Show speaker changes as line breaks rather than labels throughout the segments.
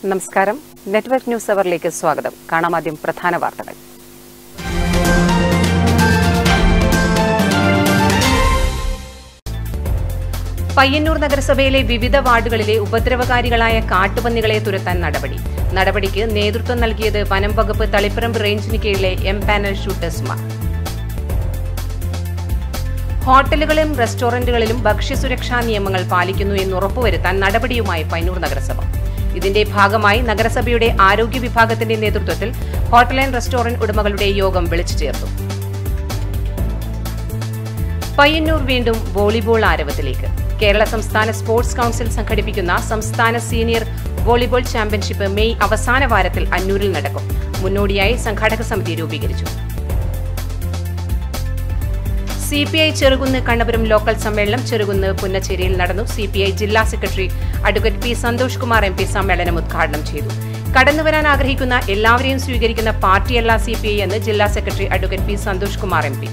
നമസ്കാരം network news അവറിലേക്ക് സ്വാഗതം കാണാം ആദ്യം പ്രധാന വാർത്തകൾ പയ്യന്നൂർ നഗരസഭയിലെ വിവിധ വാർഡുകളിലെ ഉപദ്രവകാരികളായ കാട്ടുപന്നികളെ തുരത്താൻ നടപടി നടപടിക്ക് നേതൃത്വം നൽകിയത് വനം വകുപ്പ് തളിപ്പറമ്പ് റേഞ്ചിന് കീഴിലെ എം പാനൽ ഷൂട്ടേഴ്സുമാർ ഹോട്ടലുകളിലും റെസ്റ്റോറന്റുകളിലും ഭക്ഷ്യസുരക്ഷാ നിയമങ്ങൾ പാലിക്കുന്നു എന്ന് ഉറപ്പുവരുത്താൻ നടപടിയുമായി പയ്യന്നൂർ നഗരസഭ ഇതിന്റെ ഭാഗമായി നഗരസഭയുടെ ആരോഗ്യ വിഭാഗത്തിന്റെ നേതൃത്വത്തിൽ ഹോട്ടൽ ആൻഡ് റെസ്റ്റോറന്റ് ഉടമകളുടെ യോഗം വിളിച്ചു ചേർത്തു പയ്യന്നൂർ വീണ്ടും വോളിബോൾ ആരവത്തിലേക്ക് കേരള സംസ്ഥാന സ്പോർട്സ് കൌൺസിൽ സംഘടിപ്പിക്കുന്ന സംസ്ഥാന സീനിയർ വോളിബോൾ ചാമ്പ്യൻഷിപ്പ് മെയ് അവസാന വാരത്തിൽ അന്നൂരിൽ നടക്കും മുന്നോടിയായി സംഘാടക സമിതി രൂപീകരിച്ചു C P I Cherukunnu Kannapuram local സമ്മേളനം ചെറുകുന്ന് പുന്നച്ചേരിയിൽ നടന്നു സി പി ഐ ജില്ലാ secretary advocate P Santhosh Kumar M P സമ്മേളനം ഉദ്ഘാടനം ചെയ്തു കടന്നുവരാൻ ആഗ്രഹിക്കുന്ന എല്ലാവരെയും സ്വീകരിക്കുന്ന പാർട്ടിയല്ല സി പി ഐ എന്ന് ജില്ലാ secretary advocate P Santhosh Kumar M P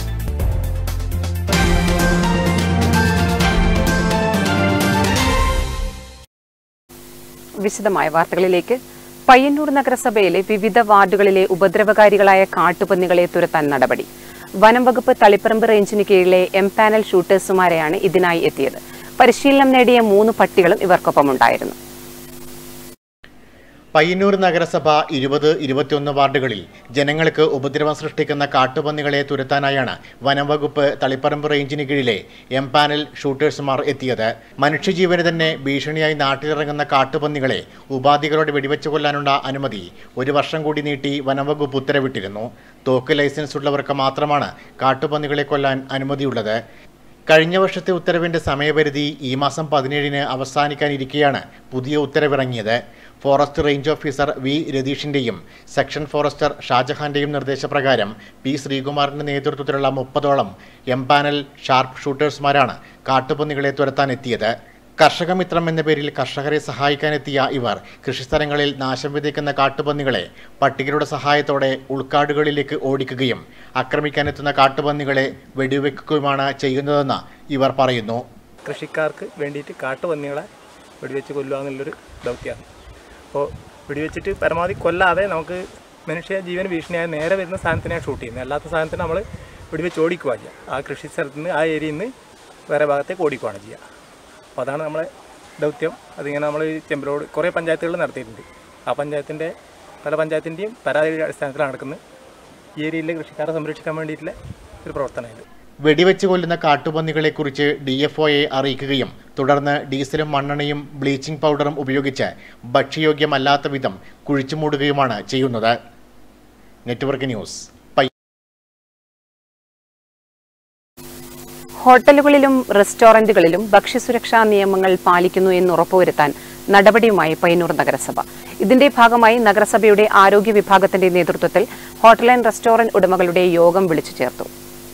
വിശദമായ വാർത്തകളിലേക്ക് പയ്യന്നൂർ നഗരസഭയിലെ വിവിധ വാർഡുകളിലെ ഉപദ്രവകാരികളായ കാട്ടുപന്നികളെ തുരത്താൻ നടപടി വനം വകുപ്പ് തളിപ്പറമ്പ് റേഞ്ചിന് കീഴിലെ എം പാനൽ ഷൂട്ടേഴ്സുമാരെയാണ് ഇതിനായി എത്തിയത് പരിശീലനം നേടിയ മൂന്ന് പട്ടികളും ഇവർക്കൊപ്പമുണ്ടായിരുന്നു
പയ്യന്നൂർ നഗരസഭ ഇരുപത് ഇരുപത്തിയൊന്ന് വാർഡുകളിൽ ജനങ്ങൾക്ക് ഉപദ്രവം സൃഷ്ടിക്കുന്ന കാട്ടുപന്നികളെ തുരത്താനായാണ് വനംവകുപ്പ് തളിപ്പറമ്പ് റേഞ്ചിന് കീഴിലെ എം പാനൽ ഷൂട്ടേഴ്സുമാർ എത്തിയത് മനുഷ്യജീവന് തന്നെ ഭീഷണിയായി നാട്ടിലിറങ്ങുന്ന കാട്ടുപന്നികളെ ഉപാധികളോട് വെടിവെച്ച് കൊല്ലാനുള്ള അനുമതി ഒരു വർഷം കൂടി നീട്ടി വനംവകുപ്പ് ഉത്തരവിട്ടിരുന്നു തോക്ക് ലൈസൻസ് ഉള്ളവർക്ക് മാത്രമാണ് കാട്ടുപന്നികളെ കൊല്ലാൻ അനുമതിയുള്ളത് കഴിഞ്ഞ വർഷത്തെ ഉത്തരവിന്റെ സമയപരിധി ഈ മാസം പതിനേഴിന് അവസാനിക്കാനിരിക്കെയാണ് പുതിയ ഉത്തരവിറങ്ങിയത് ഫോറസ്റ്റ് റേഞ്ച് ഓഫീസർ വി രതീഷിന്റെയും സെക്ഷൻ ഫോറസ്റ്റർ ഷാജഹാന്റെയും നിർദ്ദേശപ്രകാരം പി ശ്രീകുമാറിന്റെ നേതൃത്വത്തിലുള്ള മുപ്പതോളം എം പാനൽ ഷാർപ്പ് ഷൂട്ടേഴ്സ്മാരാണ് കാട്ടുപന്നികളെ തുരത്താനെത്തിയത് കർഷകമിത്രം എന്ന പേരിൽ കർഷകരെ സഹായിക്കാനെത്തിയ ഇവർ കൃഷിസ്ഥലങ്ങളിൽ നാശം വിതയ്ക്കുന്ന കാട്ടുപന്നികളെ പട്ടികരുടെ സഹായത്തോടെ ഉൾക്കാടുകളിലേക്ക് ഓടിക്കുകയും ആക്രമിക്കാനെത്തുന്ന കാട്ടുപന്നികളെ വെടിവെക്കുകയുമാണ് ചെയ്യുന്നതെന്ന് ഇവർ പറയുന്നു
കൃഷിക്കാർക്ക് വേണ്ടിയിട്ട് കാട്ടുപന്നികളെ വെടിവെച്ച് കൊല്ലുക എന്നുള്ളൊരു ദൗത്യമാണ് അപ്പോൾ വെടിവെച്ചിട്ട് പരമാവധി കൊല്ലാതെ നമുക്ക് മനുഷ്യ ജീവന് ഭീഷണിയായ നേരെ വരുന്ന സാധനത്തിനെയാണ് ഷൂട്ട് ചെയ്യുന്നത് അല്ലാത്ത സാധനത്തിന് നമ്മൾ വെടിവെച്ച് ഓടിക്കുക ചെയ്യുക ആ കൃഷി സ്ഥലത്ത് നിന്ന് ആ ഏരിയയിൽ നിന്ന് വേറെ ഭാഗത്തേക്ക് ഓടിക്കുകയാണ് ചെയ്യുക അപ്പോൾ അതാണ് നമ്മളെ ദൗത്യം അതിങ്ങനെ നമ്മൾ ചെമ്പലോട് കുറേ പഞ്ചായത്തുകൾ നടത്തിയിട്ടുണ്ട് ആ പഞ്ചായത്തിൻ്റെ പല പഞ്ചായത്തിൻ്റെയും പരാതിയുടെ അടിസ്ഥാനത്തിലാണ് നടക്കുന്നത് ഈ ഏരിയയിലെ കൃഷിക്കാരെ സംരക്ഷിക്കാൻ വേണ്ടിയിട്ടുള്ള ഒരു പ്രവർത്തനമായത്
വെടിവെച്ച് കൊല്ലുന്ന കാട്ടുപന്നികളെക്കുറിച്ച് ഡി എഫ് ഒയെ അറിയിക്കുകയും തുടർന്ന് ഡീസലും മണ്ണെണ്ണയും ബ്ലീച്ചിംഗ് പൗഡറും ഉപയോഗിച്ച് ഭക്ഷ്യയോഗ്യമല്ലാത്ത വിധം കുഴിച്ചു മൂടുകയുമാണ് ചെയ്യുന്നത് നെറ്റ്വർക്ക് ന്യൂസ് പയ്യ
ഹോട്ടലുകളിലും റെസ്റ്റോറന്റുകളിലും ഭക്ഷ്യസുരക്ഷാ നിയമങ്ങൾ പാലിക്കുന്നു എന്ന് ഉറപ്പുവരുത്താൻ നടപടിയുമായി പയ്യന്നൂർ നഗരസഭ ഇതിന്റെ ഭാഗമായി നഗരസഭയുടെ ആരോഗ്യ വിഭാഗത്തിന്റെ നേതൃത്വത്തിൽ ഹോട്ടൽ ആൻഡ് റെസ്റ്റോറന്റ് ഉടമകളുടെ യോഗം വിളിച്ചു ചേർത്തു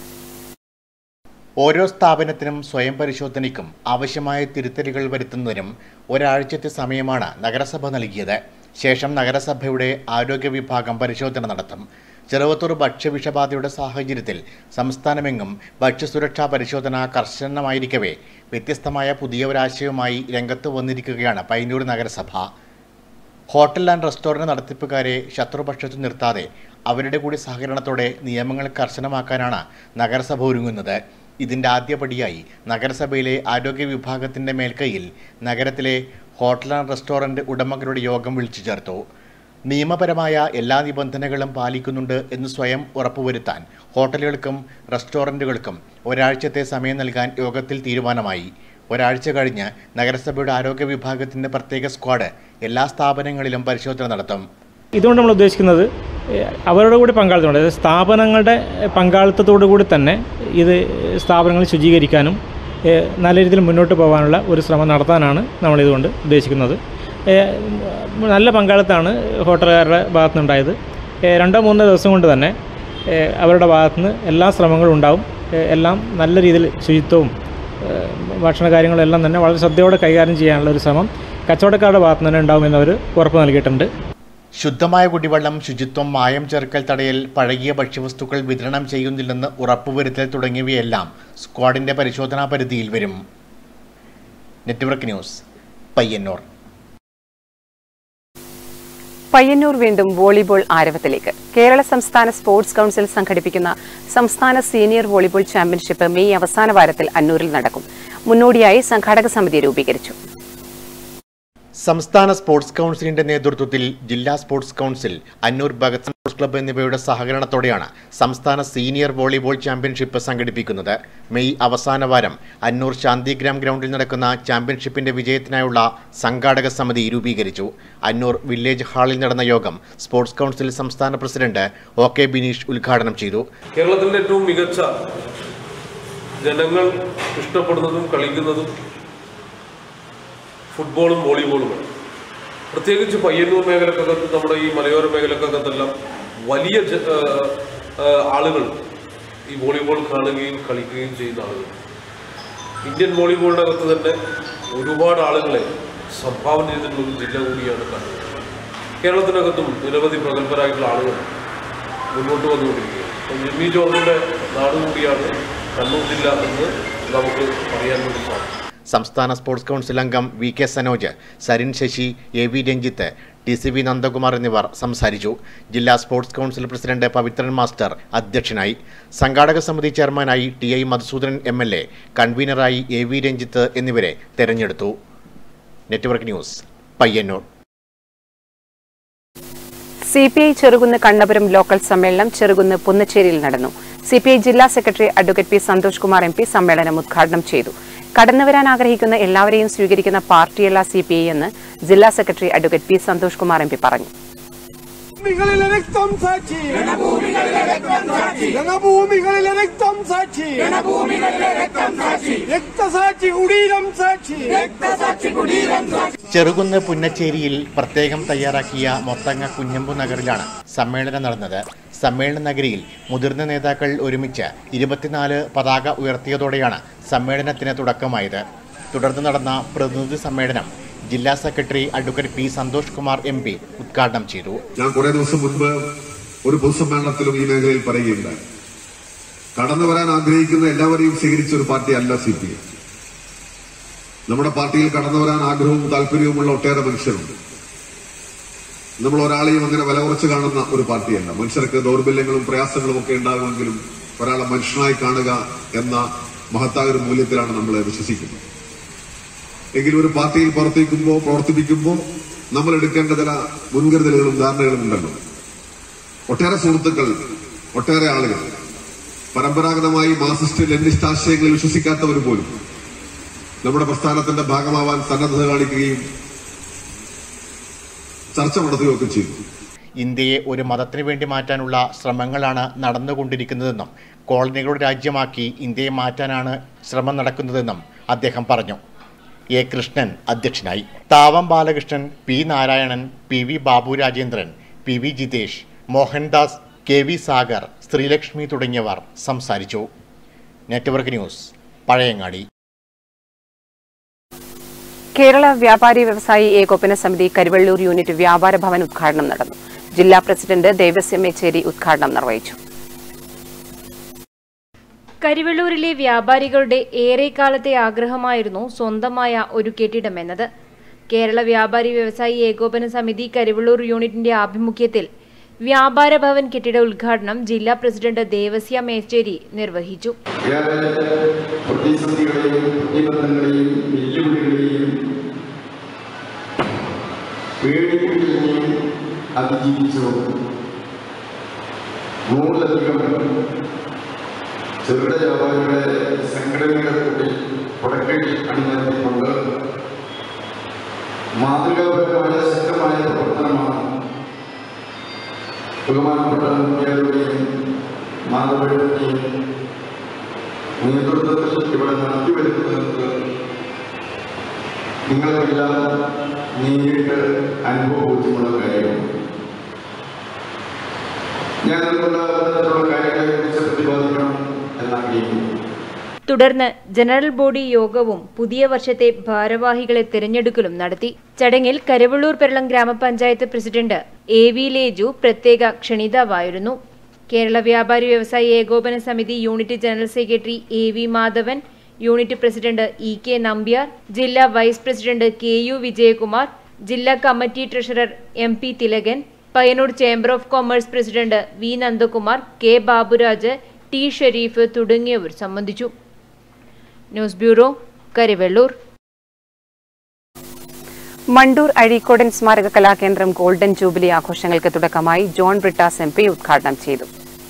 ഓരോ സ്ഥാപനത്തിനും സ്വയം പരിശോധനയ്ക്കും ആവശ്യമായ തിരുത്തലുകൾ വരുത്തുന്നതിനും ഒരാഴ്ചത്തെ സമയമാണ് നഗരസഭ നൽകിയത് ശേഷം നഗരസഭയുടെ ആരോഗ്യ വിഭാഗം പരിശോധന നടത്തും ചെറുവത്തൂർ ഭക്ഷ്യവിഷബാധയുടെ സാഹചര്യത്തിൽ സംസ്ഥാനമെങ്ങും ഭക്ഷ്യസുരക്ഷാ പരിശോധന കർശനമായിരിക്കവേ വ്യത്യസ്തമായ പുതിയ ഒരാശയവുമായി രംഗത്ത് വന്നിരിക്കുകയാണ് പയ്യന്നൂർ നഗരസഭ ഹോട്ടൽ ആൻഡ് റെസ്റ്റോറൻറ്റ് നടത്തിപ്പുകാരെ ശത്രുപക്ഷത്തു നിർത്താതെ അവരുടെ കൂടി സഹകരണത്തോടെ നിയമങ്ങൾ കർശനമാക്കാനാണ് നഗരസഭ ഒരുങ്ങുന്നത് ഇതിൻ്റെ ആദ്യപടിയായി നഗരസഭയിലെ ആരോഗ്യ വിഭാഗത്തിൻ്റെ മേൽക്കൈയിൽ നഗരത്തിലെ ഹോട്ടൽ ആൻഡ് റെസ്റ്റോറൻറ്റ് ഉടമകളുടെ യോഗം വിളിച്ചു ചേർത്തു നിയമപരമായ എല്ലാ നിബന്ധനകളും പാലിക്കുന്നുണ്ട് എന്ന് സ്വയം ഉറപ്പുവരുത്താൻ ഹോട്ടലുകൾക്കും റെസ്റ്റോറൻറ്റുകൾക്കും ഒരാഴ്ചത്തെ സമയം നൽകാൻ യോഗത്തിൽ തീരുമാനമായി ഒരാഴ്ച കഴിഞ്ഞ് നഗരസഭയുടെ ആരോഗ്യ വിഭാഗത്തിൻ്റെ പ്രത്യേക സ്ക്വാഡ് എല്ലാ സ്ഥാപനങ്ങളിലും പരിശോധന നടത്തും
ഇതുകൊണ്ട് നമ്മൾ ഉദ്ദേശിക്കുന്നത് ഏഹ്, അവരുടെ കൂടി പങ്കാളിത്തമുണ്ട് അതായത് സ്ഥാപനങ്ങളുടെ പങ്കാളിത്തത്തോടു കൂടി തന്നെ ഇത് സ്ഥാപനങ്ങൾ ശുചീകരിക്കാനും ഏഹ്, നല്ല രീതിയിൽ മുന്നോട്ട് പോകാനുള്ള ഒരു ശ്രമം നടത്താനാണ് നമ്മളിതുകൊണ്ട് ഉദ്ദേശിക്കുന്നത് ഏഹ്, നല്ല പങ്കാളിത്തമാണ് ഹോട്ടലുകാരുടെ ഭാഗത്തുനിന്നുണ്ടായത് ഏഹ്, രണ്ടോ മൂന്നോ ദിവസം കൊണ്ട് തന്നെ ഏഹ്, അവരുടെ ഭാഗത്തുനിന്ന് എല്ലാ ശ്രമങ്ങളും ഉണ്ടാവും ഏഹ്, എല്ലാം നല്ല രീതിയിൽ ശുചിത്വവും ഏഹ്, ഭക്ഷണ കാര്യങ്ങളും എല്ലാം തന്നെ വളരെ ശ്രദ്ധയോടെ കൈകാര്യം ചെയ്യാനുള്ള ഒരു ശ്രമം കച്ചവടക്കാരുടെ ഭാഗത്തു നിന്ന് തന്നെ ഉണ്ടാവുമെന്ന് അവർ ഉറപ്പ് നൽകിയിട്ടുണ്ട്
ശുദ്ധമായ കുടിവെള്ളം ശുചിത്വം മായം ചേർക്കൽ തടയൽ പഴകിയ ഭക്ഷ്യവസ്തുക്കൾ വിതരണം ചെയ്യുന്നില്ലെന്ന് ഉറപ്പുവരുത്തൽ തുടങ്ങിയവയെല്ലാം സ്ക്വാഡിന്റെ പരിശോധനാ പരിധിയിൽ വരും നെറ്റ്വർക്ക് ന്യൂസ് പയ്യന്നൂർ
പയ്യന്നൂർ വീണ്ടും വോളിബോൾ ആരവത്തിലേക്ക് കേരള സംസ്ഥാന സ്പോർട്സ് കൌൺസിൽ സംഘടിപ്പിക്കുന്ന സംസ്ഥാന സീനിയർ വോളിബോൾ ചാമ്പ്യൻഷിപ്പ് മെയ് അവസാന വാരത്തിൽ അന്നൂരിൽ നടക്കും മുന്നോടിയായി സംഘാടക സമിതി രൂപീകരിച്ചു
സംസ്ഥാന സ്പോർട്സ് കൗൺസിലിന്റെ നേതൃത്വത്തിൽ ജില്ലാ sports council Annur Bhagat Singh sports club എന്നിവയുടെ സഹകരണത്തോടെയാണ് സംസ്ഥാന സീനിയർ വോളിബോൾ ചാമ്പ്യൻഷിപ്പ് സംഘടിപ്പിക്കുന്നത് മെയ് അവസാന വാരം അന്നൂർ ശാന്തിഗ്രാം ഗ്രൗണ്ടിൽ നടക്കുന്ന ചാമ്പ്യൻഷിപ്പിന്റെ വിജയത്തിനായുള്ള സംഘാടക സമിതി രൂപീകരിച്ചു അന്നൂർ വില്ലേജ് ഹാളിൽ നടന്ന യോഗം സ്പോർട്സ് കൗൺസിൽ സംസ്ഥാന പ്രസിഡന്റ് ഒ കെ ബിനീഷ് ഉദ്ഘാടനം ചെയ്തു
കേരളത്തിൻ്റെ ഏറ്റവും മികച്ച ജനങ്ങൾ ഇഷ്ടപ്പെടുന്നതും കളിക്കുന്നതും ഫുട്ബോളും വോളിബോളുമാണ് പ്രത്യേകിച്ച് പയ്യന്നൂർ മേഖലക്കകത്ത് നമ്മുടെ ഈ മലയോര മേഖലക്കകത്തെല്ലാം വലിയ ജ- ആ, ആ, ആളുകൾ ഈ വോളിബോൾ കാണുകയും കളിക്കുകയും ചെയ്യുന്ന ആളുകൾ ഇന്ത്യൻ വോളിബോളിൻ്റെ അകത്ത് തന്നെ ഒരുപാട് ആളുകളെ സംഭാവന ചെയ്തിട്ടുള്ള ഒരു ജില്ല കൂടിയാണ് കണ്ണൂർ കേരളത്തിനകത്തും നിരവധി പ്രഗത്ഭരായിട്ടുള്ള ആളുകൾ മുന്നോട്ട് വന്നുകൊണ്ടിരിക്കുകയാണ് അപ്പം ജിമ്മി ജോർജിൻ്റെ നാട് കൂടിയാണ് കണ്ണൂർ ജില്ല എന്ന് നമുക്ക് പറയാൻ വേണ്ടി സാധിക്കും
സംസ്ഥാന സ്പോർട്സ് കൗൺസിൽ അംഗം V K Sanoj Sarin Sasi A V Ranjith T C V Nandakumar എന്നിവർ സംസാരിച്ചു ജില്ലാ sports council president Pavithran master അധ്യക്ഷനായി സംഘാടക സമിതി ചെയർമാനായി T I Madhusoodanan M L A കൺവീനറായി എ വി രഞ്ജിത്ത് എന്നിവരെ തെരഞ്ഞെടുത്തു network news Payyanur
C P I Cherukunnu Kannapuram local സമ്മേളനം ചെറുകുന്ന് പുന്നച്ചേരിയിൽ നടന്നു സി പി ഐ ജില്ലാ secretary advocate P Santhosh Kumar M P സമ്മേളനം ഉദ്ഘാടനം ചെയ്തു കടന്നുവരാൻ ആഗ്രഹിക്കുന്ന എല്ലാവരെയും സ്വീകരിക്കുന്ന പാർട്ടിയല്ല സി പി ഐ എന്ന് ജില്ലാ secretary advocate P Santhosh Kumar M P പറഞ്ഞു
ഭൂമികളിലെ രക്തം സാക്ഷി രണഭൂമികളിലെ രക്തം സാക്ഷി രക്തസാക്ഷി കുടീരം സാക്ഷി
ചെറുകുന്ന് പുന്നച്ചേരിയിൽ പ്രത്യേകം തയ്യാറാക്കിയ മൊത്തങ്ങ കുഞ്ഞമ്പു നഗറിലാണ് സമ്മേളനം നടന്നത് സമ്മേളന നഗരിയിൽ മുതിർന്ന നേതാക്കൾ ഒരുമിച്ച് ഇരുപത്തിനാല് പതാക ഉയർത്തിയതോടെയാണ് സമ്മേളനത്തിന് തുടക്കമായത് തുടർന്ന് നടന്ന പ്രതിനിധി സമ്മേളനം ജില്ലാ secretary advocate P Santhosh Kumar M P ഉദ്ഘാടനം ചെയ്തു
ഞാൻ കുറെ ദിവസം മുൻപ് ഒരു പൊതുസമ്മേളനത്തിലും ഈ മേഖലയിൽ പറയുകയുണ്ടായി കടന്നു വരാൻ ആഗ്രഹിക്കുന്ന എല്ലാവരെയും സ്വീകരിച്ച ഒരു പാർട്ടി അല്ല സി പി എം നമ്മുടെ പാർട്ടിയിൽ കടന്നു വരാൻ ആഗ്രഹവും താല്പര്യവുമുള്ള ഒട്ടേറെ മനുഷ്യരുണ്ട് നമ്മൾ ഒരാളെയും അങ്ങനെ വില കുറച്ച് കാണുന്ന ഒരു പാർട്ടിയല്ല മനുഷ്യർക്ക് ദൗർബല്യങ്ങളും പ്രയാസങ്ങളും ഒക്കെ ഉണ്ടാകുമെങ്കിലും ഒരാളെ മനുഷ്യനായി കാണുക എന്ന മഹത്തായ ഒരു മൂല്യത്തിലാണ് നമ്മൾ വിശ്വസിക്കുന്നത് എങ്കിലും ഒരു പാർട്ടിയിൽ പ്രവർത്തിക്കുമ്പോൾ പ്രവർത്തിപ്പിക്കുമ്പോൾ നമ്മൾ എടുക്കേണ്ട ചില മുൻകരുതലുകളും ധാരണകളും ഉണ്ടല്ലോ ഒട്ടേറെ സുഹൃത്തുക്കൾ ഒട്ടേറെ ആളുകൾ പരമ്പരാഗതമായി മാർസിസ്റ്റ് ലെനിസ്റ്റ് ആശയങ്ങളിൽ വിശ്വസിക്കാത്തവർ പോലും നമ്മുടെ പ്രസ്ഥാനത്തിന്റെ ഭാഗമാവാൻ സന്നദ്ധത കാണിക്കുകയും ചർച്ച നടത്തുകയൊക്കെ ചെയ്തു
ഇന്ത്യയെ ഒരു മതത്തിന് വേണ്ടി മാറ്റാനുള്ള ശ്രമങ്ങളാണ് നടന്നുകൊണ്ടിരിക്കുന്നതെന്നും കോളനികളുടെ രാജ്യമാക്കി ഇന്ത്യയെ മാറ്റാനാണ് ശ്രമം നടക്കുന്നതെന്നും അദ്ദേഹം പറഞ്ഞു എ കൃഷ്ണൻ അധ്യക്ഷനായി Thavam Balakrishnan P Narayanan P V Babu Rajendran P V Jithesh Mohandas K V Sagar Sreelakshmi തുടങ്ങിയവർ സംസാരിച്ചു നെറ്റ്വർക്ക് ന്യൂസ് പഴയങ്ങാടി
കേരള വ്യാപാരി വ്യവസായി ഏകോപന സമിതി കരുവള്ളൂർ യൂണിറ്റ് വ്യാപാര ഭവൻ ഉദ്ഘാടനം നടന്നു ജില്ലാ പ്രസിഡന്റ് ദേവസ്യം മേച്ചേരി ഉദ്ഘാടനം നിർവഹിച്ചു
കരിവെള്ളൂരിലെ വ്യാപാരികളുടെ ഏറെക്കാലത്തെ ആഗ്രഹമായിരുന്നു സ്വന്തമായ ഒരു കെട്ടിടമെന്നത് കേരള വ്യാപാരി വ്യവസായി ഏകോപന സമിതി കരിവെള്ളൂർ യൂണിറ്റിന്റെ ആഭിമുഖ്യത്തിൽ വ്യാപാര ഭവൻ കെട്ടിട ഉദ്ഘാടനം ജില്ലാ പ്രസിഡന്റ് ദേവസ്യ മേച്ചേരി നിർവഹിച്ചു
ഏറെ പ്രതിസന്ധികളെയും പ്രതിബന്ധങ്ങളെയും വെല്ലുവിളികളെയും പേടിപ്പിക്കുകയും അതിജീവിച്ചു നൂറിലധികം ചെറുകിട വ്യാപാരികളെ സംഘടനകളെ കൂടി പുറക്കേടി അണിനിരത്തിക്കൊണ്ട് മാതൃകാപരമായ ശക്തമായ പ്രവർത്തനമാണ് ബഹുമാനപ്പെട്ട മുഖ്യാരുടെയും മാധവരുടെയും നേതൃത്വത്തിൽ ഇവിടെ നടത്തിവരുന്നത് നിങ്ങളെല്ലാം നേരിട്ട് അനുഭവബോധ്യമുള്ള കാര്യമാണ് ഞാൻ അതുകൊണ്ട് അത്തരത്തിലുള്ള കാര്യങ്ങളെക്കുറിച്ച് പ്രതിപാദിക്കണം എന്നാഗ്രഹിക്കുന്നു
തുടർന്ന് ജനറൽ ബോഡി യോഗവും പുതിയ വർഷത്തെ ഭാരവാഹികളെ തിരഞ്ഞെടുക്കലും നടത്തി ചടങ്ങിൽ കരവള്ളൂർ പെരളം ഗ്രാമപഞ്ചായത്ത് പ്രസിഡന്റ് എ വി ലേജു പ്രത്യേക ക്ഷണിതാവായിരുന്നു കേരള വ്യാപാരി വ്യവസായി ഏകോപന സമിതി unit general secretary A V Madhavan unit president E K Nambiar ജില്ലാ vice president K U Vijayakumar ജില്ലാ committee treasurer M P Thilakan Payyanur chamber of commerce president V Nandakumar K Baburaj T Shareef തുടങ്ങിയവർ സംബന്ധിച്ചു ന്യൂസ് ബ്യൂറോ കരിവെള്ളൂർ
മണ്ടൂർ അഴീക്കോടൻ സ്മാരക കലാകേന്ദ്രം ഗോൾഡൻ ജൂബിലി ആഘോഷങ്ങൾക്ക് തുടക്കമായി ജോൺ ബ്രിട്ടാസ് എം പി ഉദ്ഘാടനം ചെയ്തു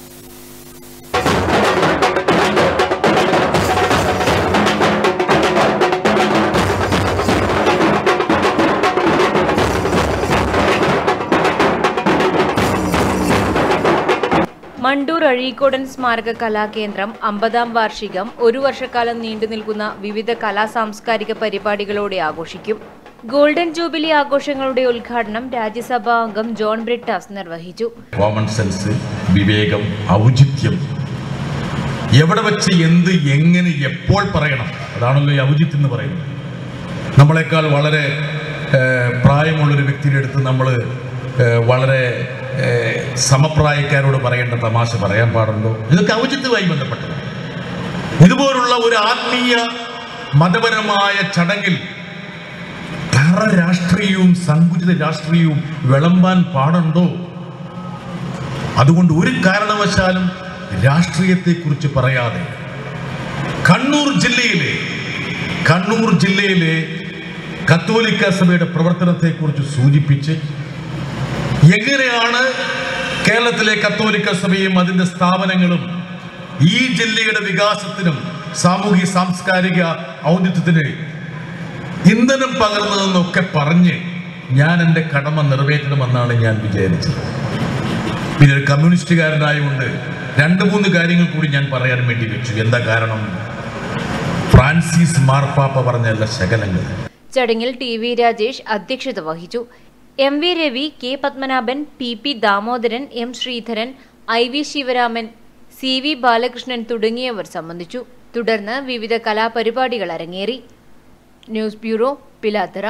മണ്ടൂർ അഴീക്കോടൻ സ്മാരക കലാകേന്ദ്രം അമ്പതാം വാർഷികം ഒരു വർഷക്കാലം നീണ്ടു നിൽക്കുന്ന വിവിധ കലാ സാംസ്കാരിക പരിപാടികളോടെ ആഘോഷിക്കും ഗോൾഡൻ ജൂബിലി ആഘോഷങ്ങളുടെ ഉദ്ഘാടനം രാജ്യസഭാ അംഗം ജോൺ ബ്രിട്ടാസ് നിർവഹിച്ചു
കോമൺ സെൻസ് വിവേകം ഔചിത്യം എവിടെ വെച്ച് എന്ത് എങ്ങനെ എപ്പോൾ പറയണം അതാണല്ലോ ഈ ഔചിത്യം എന്ന് പറയുന്നത് നമ്മളെക്കാൾ വളരെ ഏഹ്, പ്രായമുള്ളൊരു വ്യക്തിയുടെ അടുത്ത് നമ്മൾ വളരെ ഏഹ്, സമപ്രായക്കാരോട് പറയേണ്ട തമാശ പറയാൻ പാടുണ്ടോ ഇതൊക്കെ ഔചിത്യവുമായി ബന്ധപ്പെട്ടത് ഇതുപോലുള്ള ഒരു ആത്മീയ മതപരമായ ചടങ്ങിൽ തറ രാഷ്ട്രീയവും സങ്കുചിത രാഷ്ട്രീയവും വിളമ്പാൻ പാടുണ്ടോ അതുകൊണ്ട് ഒരു കാരണവശാലും രാഷ്ട്രീയത്തെക്കുറിച്ച് പറയാതെ കണ്ണൂർ ജില്ലയിലെ കണ്ണൂർ ജില്ലയിലെ കത്തോലിക്ക സഭയുടെ പ്രവർത്തനത്തെക്കുറിച്ച് സൂചിപ്പിച്ച് എങ്ങനെയാണ് കേരളത്തിലെ കത്തോലിക്ക സഭയും അതിൻ്റെ സ്ഥാപനങ്ങളും ഈ ജില്ലയുടെ വികാസത്തിനും സാമൂഹ്യ സാംസ്കാരിക ഔന്നിത്യത്തിന് ഇന്ധനം പകർന്നതെന്നൊക്കെ പറഞ്ഞ് ഞാൻ എൻ്റെ കടമ നിറവേറ്റണമെന്നാണ് ഞാൻ വിചാരിച്ചത് പിന്നെ ഒരു കമ്മ്യൂണിസ്റ്റുകാരനായതുകൊണ്ട് രണ്ട് മൂന്ന് കാര്യങ്ങൾ കൂടി ഞാൻ പറയാൻ വേണ്ടി വെച്ചു എന്താ കാരണം ഫ്രാൻസിസ് മാർപ്പാപ്പ പറഞ്ഞല്ല ശകലങ്ങൾ
ചടങ്ങിൽ ടി വി രാജേഷ് അധ്യക്ഷത വഹിച്ചു M V Ravi K Padmanabhan P P Damodaran M Sreedharan I V Sivaraman C V Balakrishnan തുടങ്ങിയവർ സംബന്ധിച്ചു തുടർന്ന് വിവിധ കലാപരിപാടികൾ അരങ്ങേറി news bureau Pilathara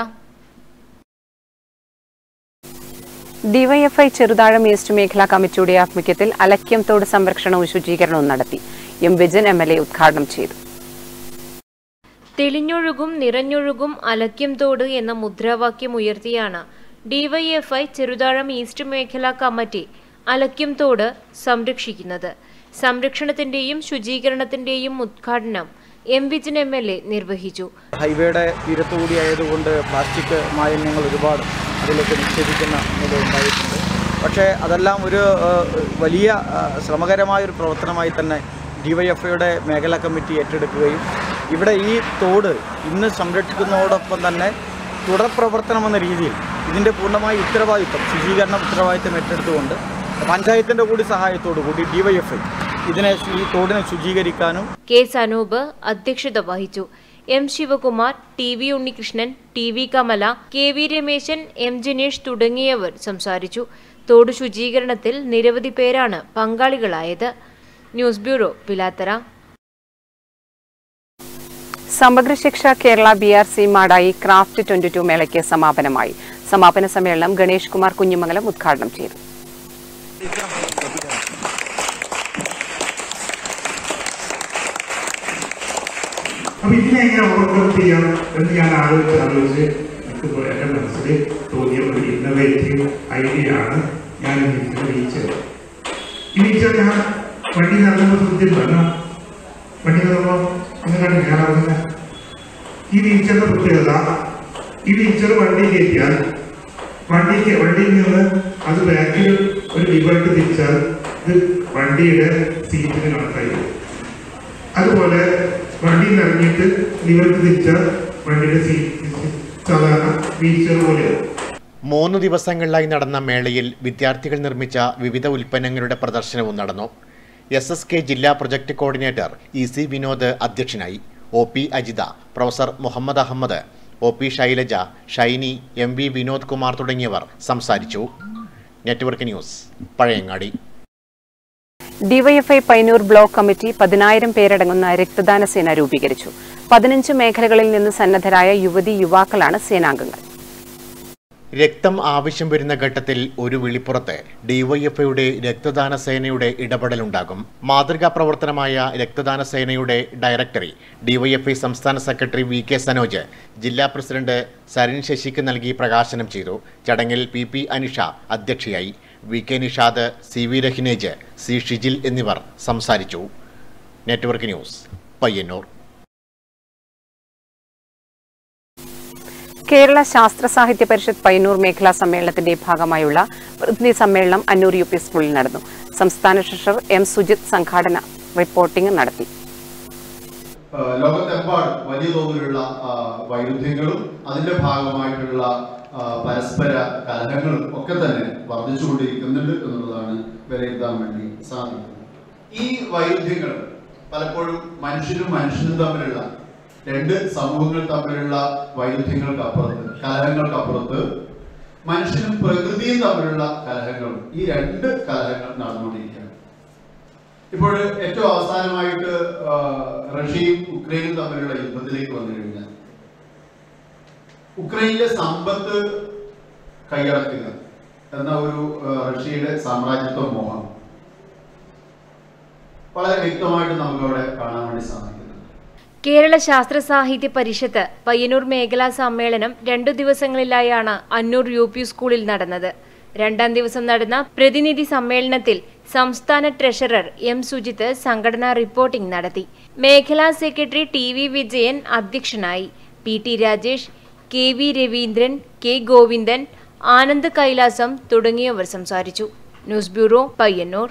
DYFI Cheruthazham east മേഖലാ കമ്മിറ്റിയുടെ ആഭിമുഖ്യത്തിൽ അലക്യം തോട് സംരക്ഷണവും ശുചീകരണവും നടത്തി M Vijin M L A ഉദ്ഘാടനം ചെയ്തു
തെളിഞ്ഞൊഴുകും നിറഞ്ഞൊഴുകും അലക്യം തോട് എന്ന മുദ്രാവാക്യം ഉയർത്തിയാണ് ഡിവൈഎഫ്ഐ ചെറുതാഴം ഈസ്റ്റ് മേഖലാ കമ്മിറ്റി അലക്യം തോട് സംരക്ഷിക്കുന്നത് സംരക്ഷണത്തിന്റെയും ശുചീകരണത്തിന്റെയും ഉദ്ഘാടനം M Vijin M L A നിർവഹിച്ചു
ഹൈവേയുടെ തീരത്തുകൂടി ആയതുകൊണ്ട് പ്ലാസ്റ്റിക് മാലിന്യങ്ങൾ ഒരുപാട് അതിലേക്ക് നിക്ഷേപിക്കുന്ന നില ഉണ്ടായിട്ടുണ്ട് പക്ഷേ അതെല്ലാം ഒരു ഏഹ്, വലിയ ഏഹ്, ശ്രമകരമായ ഒരു പ്രവർത്തനമായി തന്നെ ഡിവൈഎഫ്ഐയുടെ മേഖലാ കമ്മിറ്റി ഏറ്റെടുക്കുകയും ഇവിടെ ഈ തോട് ഇന്ന് സംരക്ഷിക്കുന്നതോടൊപ്പം തന്നെ തുടർ പ്രവർത്തനം എന്ന രീതിയിൽ ഇതിൻ്റെ പൂർണ്ണമായ ഉത്തരവാദിത്വം ശുചീകരണ ഉത്തരവാദിത്വം ഏറ്റെടുത്തുകൊണ്ട് പഞ്ചായത്തിൻ്റെ കൂടി സഹായത്തോടു കൂടി ഡിവൈഎഫ്ഐ ഇതിനെ ഈ തോടിനെ ശുചീകരിക്കാനും
കെ സനൂപ് അധ്യക്ഷത വഹിച്ചു M Sivakumar T V Unnikrishnan T V Kamala K V Rameshan M Jinesh തുടങ്ങിയവർ സംസാരിച്ചു തോട് ശുചീകരണത്തിൽ നിരവധി പേരാണ് പങ്കാളികളായത് news bureau Pilathara
Samagra Shiksha Kerala B R C Madayi craft twenty two മേളയ്ക്ക് സമാപനമായി സമാപന സമ്മേളനം ഗണേഷ് കുമാർ കുഞ്ഞിമംഗലം ഉദ്ഘാടനം ചെയ്തു
അപ്പൊ ഇതിനെ എങ്ങനെ ഓവർകം ചെയ്യാം എന്ന് ഞാൻ ആലോചിച്ച് ആലോചിച്ച് എനിക്ക് ഇപ്പൊ എന്റെ മനസ്സിൽ തോന്നിയ ഒരു ഇന്നോവേറ്റീവ് ഐഡിയ ആണ് ഞാൻ ഈ വീച്ചർ ഈ വീച്ചർ ഞാൻ വണ്ടി നടന്നപ്പോൾ ശ്രദ്ധിച്ചിട്ടുണ്ടല്ല വണ്ടി നടന്നപ്പോ ഒന്ന് കണ്ടു ഞാൻ അറിഞ്ഞ ഈ വീച്ചറിന്റെ പ്രത്യേകത ഈ വീച്ചർ വണ്ടി കയറ്റിയാൽ വണ്ടിക്ക് വണ്ടിയിൽ നിന്ന് അത് ബാക്കിൽ ഒരു ലിബർട്ട് തിരിച്ചാൽ ഇത് വണ്ടിയുടെ സീറ്റിന് കണക്കായി വരും. അതുപോലെ വണ്ടിയിൽ നിന്ന് ഇറങ്ങിയിട്ട് ലിവർക്ക് തിരിച്ചാൽ വണ്ടിയുടെ സീറ്റ് സാധാരണ വീൽചെയർ പോലെയാവും
മൂന്ന് ദിവസങ്ങളിലായി നടന്ന മേളയിൽ വിദ്യാർത്ഥികൾ നിർമ്മിച്ച വിവിധ ഉൽപ്പന്നങ്ങളുടെ പ്രദർശനവും നടന്നു എസ് എസ് കെ ജില്ലാ project coordinator E C Vinod അധ്യക്ഷനായി O P Ajitha professor Muhammad Ahammed O P Shailaja Shiny M V Vinod Kumar തുടങ്ങിയവർ സംസാരിച്ചു network news Pazhayangadi
DYFI Painur block committee പതിനായിരം പേരടങ്ങുന്ന രക്തദാന സേന രൂപീകരിച്ചു പതിനഞ്ച് മേഖലകളിൽ നിന്ന് സന്നദ്ധരായ യുവതി യുവാക്കളാണ് സേനാംഗങ്ങൾ
രക്തം ആവശ്യം വരുന്ന ഘട്ടത്തിൽ ഒരു വിളിപ്പുറത്ത് ഡിവൈഎഫ്ഐയുടെ രക്തദാന സേനയുടെ ഇടപെടലുണ്ടാകും മാതൃകാ പ്രവർത്തനമായ രക്തദാന സേനയുടെ ഡയറക്ടറി ഡിവൈഎഫ്ഐ സംസ്ഥാന സെക്രട്ടറി വി കെ സനോജ് ജില്ലാ പ്രസിഡന്റ് സരിൻ ശശിക്ക് നൽകി പ്രകാശനം ചെയ്തു ചടങ്ങിൽ പി പി അനിഷ അധ്യക്ഷയായി V K Nishad C V Rahinej C Shijil എന്നിവർ സംസാരിച്ചു നെറ്റ്വർക്ക് ന്യൂസ് പയ്യന്നൂർ
കേരള ശാസ്ത്ര സാഹിത്യ പരിഷത്ത് പയ്യന്നൂർ മേഖലാ സമ്മേളനത്തിന്റെ ഭാഗമായുള്ള പ്രതിനിധി സമ്മേളനം അന്നൂർ യു പി സ്കൂളിൽ നടന്നു സംസ്ഥാന ട്രഷറർ എം സുജിത് സംഘാടന റിപ്പോർട്ടിംഗ് നടത്തി
ആ, ലോകത്തെമ്പാടും വലിയ തോതിലുള്ള ആ, വൈരുദ്ധ്യങ്ങളും അതിന്റെ ഭാഗമായിട്ടുള്ള ആ, പരസ്പര കലഹങ്ങളും ഒക്കെ തന്നെ വർദ്ധിച്ചുകൊണ്ടിരിക്കുന്നുണ്ട് എന്നുള്ളതാണ് വിലയിരുത്താൻ വേണ്ടി സാധിക്കുന്നത് ഈ വൈരുദ്ധ്യങ്ങൾ പലപ്പോഴും മനുഷ്യരും മനുഷ്യനും തമ്മിലുള്ള രണ്ട് സമൂഹങ്ങൾ തമ്മിലുള്ള വൈരുദ്ധ്യങ്ങൾക്ക് അപ്പുറത്ത് കലഹങ്ങൾക്ക് അപ്പുറത്ത് മനുഷ്യനും പ്രകൃതിയും തമ്മിലുള്ള കലഹങ്ങളും ഈ രണ്ട് കലഹങ്ങൾ നടന്നുകൊണ്ടിരിക്കുകയാണ് ഇപ്പോൾ ഏറ്റവും അവസാനമായിട്ട് ആ, റഷ്യയും ഉക്രൈനും തമ്മിലുള്ള യുദ്ധത്തിലേക്ക് വന്നു കഴിഞ്ഞാൽ ഉക്രൈനിലെ സമ്പത്ത് കൈയടക്കുക എന്ന ഒരു ആ, റഷ്യയുടെ സാമ്രാജ്യത്വ മോഹം വളരെ വ്യക്തമായിട്ട് നമുക്ക് അവിടെ കാണാൻ വേണ്ടി സാധിക്കുന്നുണ്ട്
കേരള ശാസ്ത്ര സാഹിത്യ പരിഷത്ത് പയ്യന്നൂർ മേഖലാ സമ്മേളനം രണ്ടു ദിവസങ്ങളിലായാണ് അന്നൂർ യു പി സ്കൂളിൽ നടന്നത് രണ്ടാം ദിവസം നടന്ന പ്രതിനിധി സമ്മേളനത്തിൽ സംസ്ഥാന ട്രഷറർ എം സുജിത്ത് സംഘടനാ റിപ്പോർട്ടിംഗ് നടത്തി മേഖലാ സെക്രട്ടറി ടി വി വിജയൻ അധ്യക്ഷനായി P T Rajesh K V Raveendran K Govindan Anand Kailasam തുടങ്ങിയവർ സംസാരിച്ചു news bureau Payyanur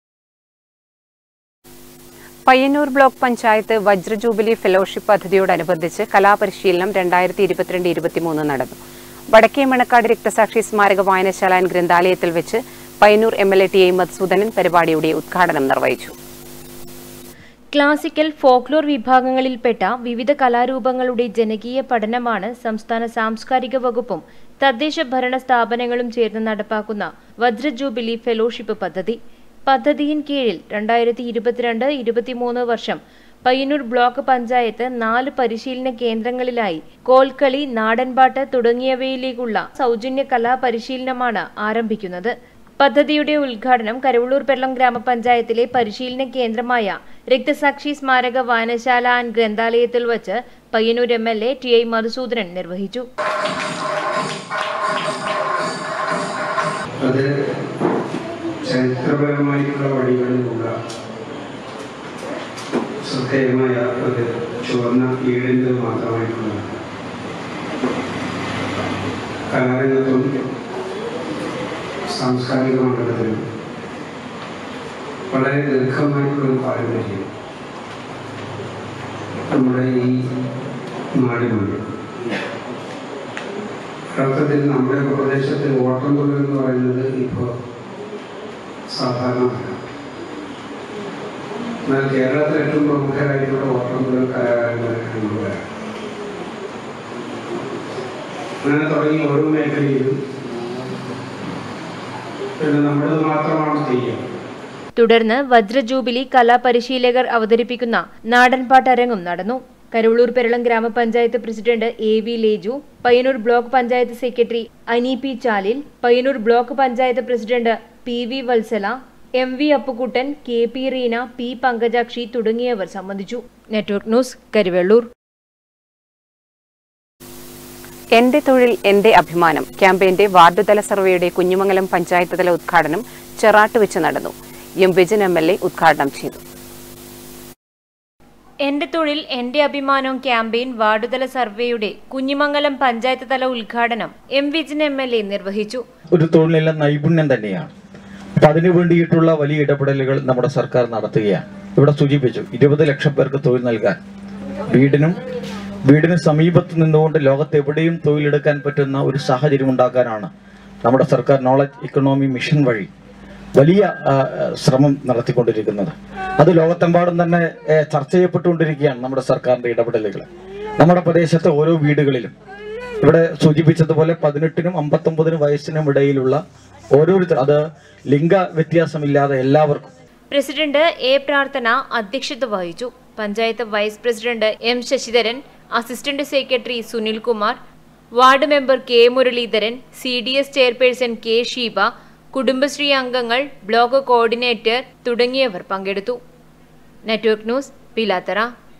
Payyanur block panchayat Vajra jubilee fellowship പദ്ധതിയോടനുബന്ധിച്ച് കലാപരിശീലനം രണ്ടായിരത്തി ഇരുപത്തിരണ്ട് ഇരുപത്തിമൂന്ന് നടന്നു വടക്കേ മണക്കാട് രക്തസാക്ഷി സ്മാരക വായനശാല ആൻഡ് ഗ്രന്ഥാലയത്തിൽ വെച്ച് Payyanur M L A T A Madhusoodanan പരിപാടിയുടെ ഉദ്ഘാടനം നിർവഹിച്ചു
ക്ലാസിക്കൽ ഫോക്ലോർ വിഭാഗങ്ങളിൽപ്പെട്ട വിവിധ കലാരൂപങ്ങളുടെ ജനകീയ പഠനമാണ് സംസ്ഥാന സാംസ്കാരിക വകുപ്പും തദ്ദേശ ഭരണ സ്ഥാപനങ്ങളും ചേർന്ന് നടപ്പാക്കുന്ന വജ്ര ജൂബിലി ഫെലോഷിപ്പ് പദ്ധതി പദ്ധതിയിൻ കീഴിൽ രണ്ടായിരത്തി ഇരുപത്തിരണ്ട് ഇരുപത്തിമൂന്ന് വർഷം പയ്യന്നൂർ ബ്ലോക്ക് പഞ്ചായത്ത് നാല് പരിശീലന കേന്ദ്രങ്ങളിലായി കോൽക്കളി നാടൻപാട്ട് തുടങ്ങിയവയിലേക്കുള്ള സൗജന്യ കലാ പരിശീലനമാണ് ആരംഭിക്കുന്നത് പദ്ധതിയുടെ ഉദ്ഘാടനം കരവള്ളൂർ പെള്ളം ഗ്രാമപഞ്ചായത്തിലെ പരിശീലന കേന്ദ്രമായ രക്തസാക്ഷി സ്മാരക വായനശാല ആൻഡ് ഗ്രന്ഥാലയത്തിൽ വച്ച് Payyanur M L A T I Madhusoodanan നിർവഹിച്ചു
അത് ചരിത്രപരമായിട്ടുള്ള വഴികളിലുള്ള ശ്രദ്ധേയമായ ഒരു ചുവന്ന ഈടിൻ്റെ മാത്രമായിട്ടുള്ള കലാരംഗത്തും സാംസ്കാരിക മണ്ഡലത്തിലും വളരെ ദീർഘമായിട്ടുള്ളൊരു പാരമ്പര്യം നമ്മുടെ ഈ നാടിനുണ്ട് യഥാർത്ഥത്തിൽ നമ്മുടെ പ്രദേശത്ത് ഓട്ടംതുള്ളൽ എന്ന് പറയുന്നത് ഇപ്പോൾ സാധാരണമല്ല എന്നാൽ കേരളത്തിൽ ഏറ്റവും പ്രമുഖരായിട്ടുള്ള ഓട്ടംതുള്ളൽ കലാകാരന്മാർ കണ്ടുവരാം അങ്ങനെ തുടങ്ങി ഓരോ മേഖലയിലും പിന്നെ നമ്മുടേത് മാത്രമാണ് തെയ്യം
തുടർന്ന് വജ്ര ജൂബിലി കലാപരിശീലകർ അവതരിപ്പിക്കുന്ന നാടൻപാട്ട് അരങ്ങും നടന്നു കരുവള്ളൂർ പെരളം ഗ്രാമപഞ്ചായത്ത് president A V Leju Payyanur block panchayat secretary Ani P Chalil Payyanur block panchayat president P V Valsala M V Appukuttan K P Reena P Pankajakshi തുടങ്ങിയവർ സംബന്ധിച്ചു നെറ്റ്വർക്ക് ന്യൂസ് കരുവള്ളൂർ
എന്റെ തൊഴിൽ എന്റെ അഭിമാനം ക്യാമ്പയിന്റെ വാർഡുതല സർവേയുടെ കുഞ്ഞുമംഗലം പഞ്ചായത്ത് തല ഉദ്ഘാടനം ചെറാട്ട് വെച്ച് നടന്നു M Vijayan M L A ഉദ്ഘാടനം ചെയ്തു
എന്റെ തൊഴിൽ എന്റെ അഭിമാനം ക്യാമ്പയിൻ വാർഡുതല സർവേയുടെ കുഞ്ഞിമംഗലം പഞ്ചായത്ത് തല ഉദ്ഘാടനം M Vijin M L A നിർവഹിച്ചു
ഒരു തൊഴിലിലെ നൈപുണ്യം തന്നെയാണ് അപ്പൊ അതിനു വേണ്ടിയിട്ടുള്ള വലിയ ഇടപെടലുകൾ നമ്മുടെ സർക്കാർ നടത്തുകയാണ് ഇവിടെ സൂചിപ്പിച്ചു ഇരുപത് ലക്ഷം പേർക്ക് തൊഴിൽ നൽകാൻ വീടിനും വീടിന് സമീപത്ത് നിന്നുകൊണ്ട് ലോകത്ത് എവിടെയും തൊഴിലെടുക്കാൻ പറ്റുന്ന ഒരു സാഹചര്യം ഉണ്ടാക്കാനാണ് നമ്മുടെ സർക്കാർ നോളജ് ഇക്കണോമി മിഷൻ വഴി വലിയ ആ, ശ്രമം നടത്തിക്കൊണ്ടിരിക്കുന്നത് അത് ലോകത്തെമ്പാടും തന്നെ ഏ, ചർച്ച ചെയ്യപ്പെട്ടുകൊണ്ടിരിക്കുകയാണ് നമ്മുടെ സർക്കാരിന്റെ ഇടപെടലുകൾ നമ്മുടെ പ്രദേശത്തെ ഓരോ വീടുകളിലും ഇവിടെ സൂചിപ്പിച്ചതുപോലെ പതിനെട്ടിനും അമ്പത്തൊമ്പതിനും വയസ്സിനും ഇടയിലുള്ള ഓരോരുത്തർ അത് ലിംഗ വ്യത്യാസമില്ലാതെ എല്ലാവർക്കും
പ്രസിഡന്റ് എ പ്രാർത്ഥന അധ്യക്ഷത വഹിച്ചു panchayat vice president M Sasidharan assistant secretary Sunil Kumar ward member K Muraleedharan C D S chairperson K Sheeba Kudumbashree അംഗങ്ങൾ ബ്ലോക്ക് കോർഡിനേറ്റർ തുടങ്ങിയവർ പങ്കെടുത്തു നെറ്റ്വർക്ക് ന്യൂസ് പിലാത്തറ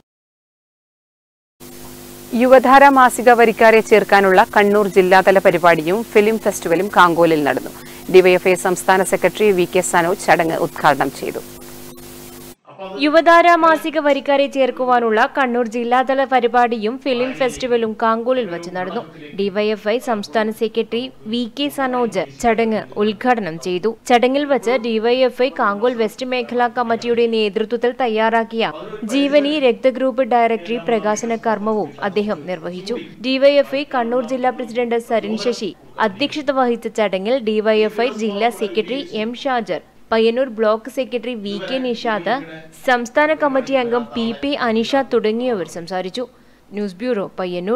യുവധാര മാസിക വരിക്കാരെ ചേർക്കാനുള്ള കണ്ണൂർ ജില്ലാതല പരിപാടിയും ഫിലിം ഫെസ്റ്റിവലും കാങ്കോലിൽ നടന്നു ഡിവൈഎഫ്ഐ സംസ്ഥാന സെക്രട്ടറി വി കെ സനോജ് ചടങ്ങ് ഉദ്ഘാടനം ചെയ്തു
യുവതാര മാസിക വരിക്കാരെ ചേർക്കുവാനുള്ള കണ്ണൂർ ജില്ലാതല പരിപാടിയും ഫിലിം ഫെസ്റ്റിവലും കാങ്കോളിൽ വച്ച് നടന്നു ഡിവൈഎഫ്ഐ സംസ്ഥാന സെക്രട്ടറി വി കെ സനോജ് ചടങ്ങ് ഉദ്ഘാടനം ചെയ്തു ചടങ്ങിൽ വച്ച് ഡിവൈഎഫ്ഐ കാങ്കോൾ വെസ്റ്റ് മേഖലാ കമ്മിറ്റിയുടെ നേതൃത്വത്തിൽ തയ്യാറാക്കിയ ജീവനി രക്തഗ്രൂപ്പ് ഡയറക്ടറി പ്രകാശന കർമ്മവും അദ്ദേഹം നിർവഹിച്ചു ഡിവൈഎഫ്ഐ കണ്ണൂർ ജില്ലാ പ്രസിഡന്റ് സരിൻ ശശി അധ്യക്ഷത വഹിച്ച ചടങ്ങിൽ ഡിവൈഎഫ്ഐ ജില്ലാ secretary M Shajar Payyanur block secretary V K Nishad സംസ്ഥാന കമ്മിറ്റി അംഗം പി പി അനിഷ തുടങ്ങിയവർ സംസാരിച്ചു ന്യൂസ് ബ്യൂറോ പയ്യന്നൂർ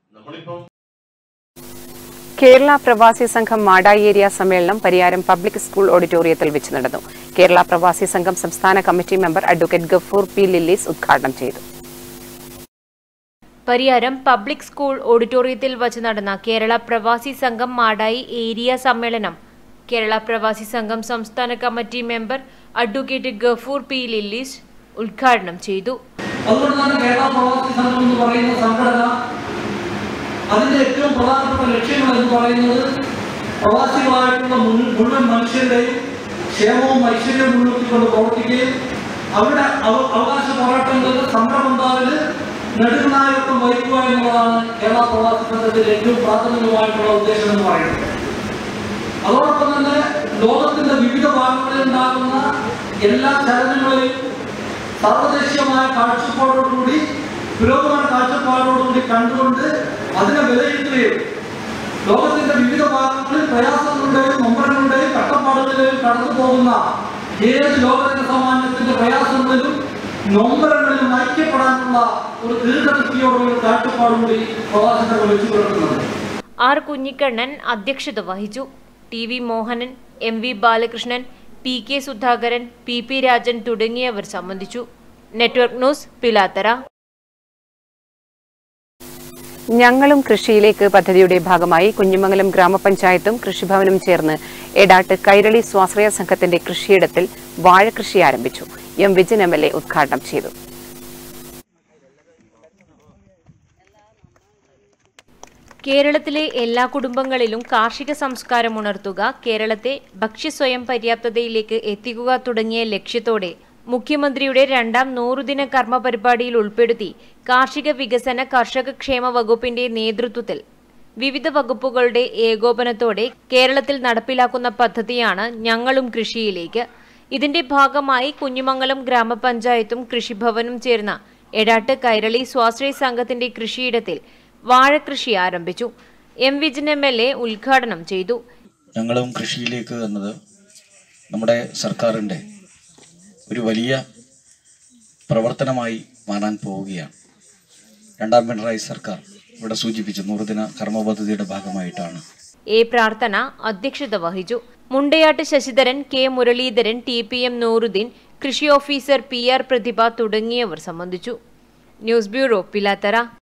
കേരള പ്രവാസി സംഘം മാടായി ഏരിയ സമ്മേളനം പരിയാരം പബ്ലിക് സ്കൂൾ ഓഡിറ്റോറിയത്തിൽ വെച്ച് നടന്നു കേരള പ്രവാസി സംഘം സംസ്ഥാന committee member advocate Gafoor P Lillis ഉദ്ഘാടനം ചെയ്തു
പരിയാരം പബ്ലിക് സ്കൂൾ ഓഡിറ്റോറിയത്തിൽ വച്ച് നടന്ന കേരള പ്രവാസി സംഘം മാടായി ഏരിയ സമ്മേളനം കേരള പ്രവാസി സംഘം സംസ്ഥാന committee member advocate Gafoor P Lillis ഉദ്ഘാടനം ചെയ്തു
അതുകൊണ്ട് തന്നെ കേരള പ്രവാസി സംഘം എന്ന് പറയുന്ന സംഘടന അതിന്റെ ഏറ്റവും പ്രധാനപ്പെട്ട ലക്ഷ്യങ്ങൾ എന്ന് പറയുന്നത് പ്രവാസികളായിട്ടുള്ള മുഴു- മുഴുവൻ മനുഷ്യരുടെയും ക്ഷേമവും ഐശ്വര്യവും മുൻനിർത്തിക്കൊണ്ട് പ്രവർത്തിക്കുകയും അവരുടെ അവ- അവകാശ പോരാട്ടങ്ങളുടെ സംരംഭന്താവില് നെടുനായകത്വം വഹിക്കുക എന്നുള്ളതാണ് കേരള പ്രവാസി സംഘത്തിന്റെ ഏറ്റവും പ്രാഥമികമായിട്ടുള്ള ഉദ്ദേശം എന്ന് പറയുന്നത് അതോടൊപ്പം തന്നെ ലോകത്തിന്റെ വിവിധ ഭാഗങ്ങളിൽ ഉണ്ടാകുന്ന എല്ലാ ചലനങ്ങളെയും സർവദേശീയമായ കാഴ്ചപ്പാടോടുകൂടി പുരോഗമന കാഴ്ചപ്പാടോടുകൂടി കണ്ടുകൊണ്ട് അതിനെ വിലയിരുത്തുകയും ലോകത്തിന്റെ വിവിധ ഭാഗങ്ങളിൽ പ്രയാസങ്ങളുടെയും നൊമ്പരങ്ങളുടെയും കഷ്ടപ്പാടുകളിലെയും കടന്നു പോകുന്ന ഏത് ലോകത്തിന്റെ സാമാന്യത്തിന്റെ പ്രയാസങ്ങളിലും നൊമ്പരങ്ങളിലും ഐക്യപ്പെടാനുള്ള ഒരു ദീർഘദൃഷ്ടിയോടുള്ള ഒരു കാഴ്ചപ്പാടും കൂടി പ്രവാസികൾ വെച്ചു പുലർത്തുന്നുണ്ട്
ആർ കുഞ്ഞിക്കണ്ണൻ അധ്യക്ഷത വഹിച്ചു T V Mohanan M V Balakrishnan P K Sudhakaran P P Rajan തുടങ്ങിയവർ സംബന്ധിച്ചു നെറ്റ്വർക്ക് ന്യൂസ് പിലാത്തറ
ഞങ്ങളും കൃഷിയിലേക്ക് പദ്ധതിയുടെ ഭാഗമായി കുഞ്ഞിമംഗലം ഗ്രാമപഞ്ചായത്തും കൃഷിഭവനും ചേർന്ന് എടാട്ട് കൈരളി സ്വാശ്രയ സംഘത്തിന്റെ കൃഷിയിടത്തിൽ വാഴകൃഷി ആരംഭിച്ചു M Vijayan M L A ഉദ്ഘാടനം ചെയ്തു
കേരളത്തിലെ എല്ലാ കുടുംബങ്ങളിലും കാർഷിക സംസ്കാരം ഉണർത്തുക കേരളത്തെ ഭക്ഷ്യസ്വയം പര്യാപ്തതയിലേക്ക് എത്തിക്കുക തുടങ്ങിയ ലക്ഷ്യത്തോടെ മുഖ്യമന്ത്രിയുടെ രണ്ടാം നൂറുദിന കർമ്മ പരിപാടിയിൽ ഉൾപ്പെടുത്തി കാർഷിക വികസന കർഷക ക്ഷേമ വകുപ്പിന്റെ നേതൃത്വത്തിൽ വിവിധ വകുപ്പുകളുടെ ഏകോപനത്തോടെ കേരളത്തിൽ നടപ്പിലാക്കുന്ന പദ്ധതിയാണ് ഞങ്ങളും കൃഷിയിലേക്ക് ഇതിന്റെ ഭാഗമായി കുഞ്ഞിമംഗലം ഗ്രാമപഞ്ചായത്തും കൃഷിഭവനും ചേർന്ന എടാട്ട് കൈരളി സ്വാശ്രയ സംഘത്തിന്റെ കൃഷിയിടത്തിൽ വാഴകൃഷി ആരംഭിച്ചു M Vijin M L A ഉദ്ഘാടനം ചെയ്തു
ഞങ്ങളും കൃഷിയിലേക്ക് എന്നത് നമ്മുടെ സർക്കാരിൻ്റെ ഒരു വലിയ പ്രവർത്തനമായി മാറാൻ പോവുകയാണ് രണ്ടാം പിണറായി സർക്കാർ ഇവിടെ സൂചിപ്പിച്ചു നൂറുദിന കർമ്മ പദ്ധതിയുടെ ഭാഗമായിട്ടാണ്
എ പ്രാർത്ഥന അധ്യക്ഷത വഹിച്ചു Mundayad Sasidharan K Muraleedharan T P M Nooruddin കൃഷി ഓഫീസർ പി ആർ പ്രതിഭ തുടങ്ങിയവർ സംബന്ധിച്ചു news bureau Pilathara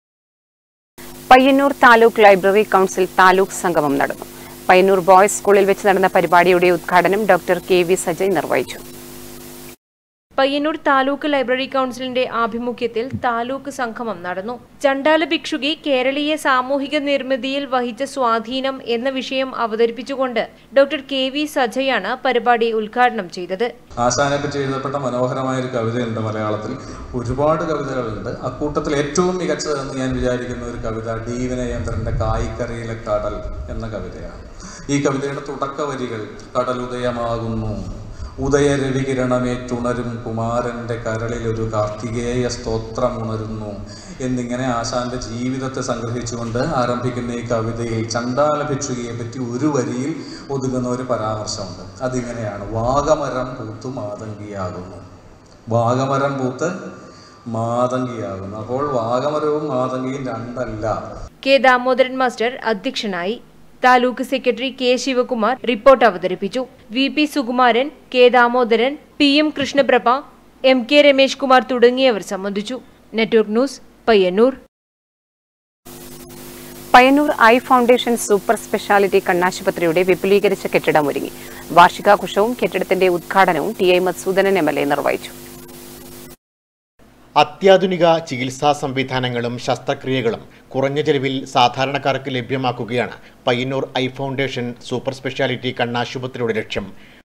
Payyanur taluk library council taluk സംഗമം നടന്നു പയ്യന്നൂർ ബോയ്സ് സ്കൂളിൽ വെച്ച് നടന്ന പരിപാടിയുടെ ഉദ്ഘാടനം ഡോക്ടർ കെ വി സജയ് നിർവഹിച്ചു
പയ്യന്നൂർ താലൂക്ക് ലൈബ്രറി കൗൺസിലിന്റെ ആഭിമുഖ്യത്തിൽ താലൂക്ക് സംഗമം നടന്നു ചണ്ടാല ഭിക്ഷുകി കേരളീയ സാമൂഹിക നിർമ്മിതിയിൽ വഹിച്ച സ്വാധീനം എന്ന വിഷയം അവതരിപ്പിച്ചുകൊണ്ട് ഡോക്ടർ കെ വി സജയാണ് പരിപാടി ഉദ്ഘാടനം ചെയ്തത്
ആശാനെ പറ്റി എഴുതപ്പെട്ട മനോഹരമായ ഒരു കവിതയുണ്ട് മലയാളത്തിൽ ഒരുപാട് കവിതകളുണ്ട് അക്കൂട്ടത്തിൽ ഏറ്റവും മികച്ചതെന്ന് ഞാൻ വിചാരിക്കുന്ന ഒരു കവിത ഡി വിനയേന്ദ്രന്റെ കായിക്കരയിലെ കടൽ എന്ന കവിതയാണ് ഈ കവിതയുടെ തുടക്ക വരികൾ കടൽ ഉദയമാകുന്നു ഉദയരവികിരണമേറ്റുണരും കുമാരന്റെ കരളിൽ ഒരു കാർത്തികേയ സ്തോത്രം ഉണരുന്നു എന്നിങ്ങനെ ആശാന്റെ ജീവിതത്തെ സംഗ്രഹിച്ചുകൊണ്ട് ആരംഭിക്കുന്ന ഈ കവിതയിൽ ചണ്ടാല ഭിക്ഷുകിയെ പറ്റി ഒരു വരിയിൽ ഒതുങ്ങുന്ന ഒരു പരാമർശമുണ്ട് അതിങ്ങനെയാണ് വാഗമരം പൂത്തു മാതങ്കിയാകുന്നു വാഗമരം പൂത്ത് മാതങ്കിയാകുന്നു അപ്പോൾ വാഗമരവും മാതങ്കിയും രണ്ടല്ല
കെ ദാമോദരൻ മാസ്റ്റർ അധ്യക്ഷനായി taluk secretary K Sivakumar report അവതരിപ്പിച്ചു V P Sukumaran K Damodaran P M Krishnaprabha M K Ramesh Kumar തുടങ്ങിയവർ സംബന്ധിച്ചു network news Payyanur
Payyanur eye foundation super speciality കണ്ണാശുപത്രിയുടെ വിപുലീകരിച്ച കെട്ടിടം ഒരുങ്ങി വാർഷികാഘോഷവും കെട്ടിടത്തിന്റെ ഉദ്ഘാടനവും T I Madhusoodanan M L A നിർവഹിച്ചു
അത്യാധുനിക ചികിത്സാ സംവിധാനങ്ങളും ശസ്ത്രക്രിയകളും കുറഞ്ഞ ചെലവിൽ സാധാരണക്കാർക്ക് ലഭ്യമാക്കുകയാണ് Payyanur eye foundation super speciality കണ്ണാശുപത്രിയുടെ ലക്ഷ്യം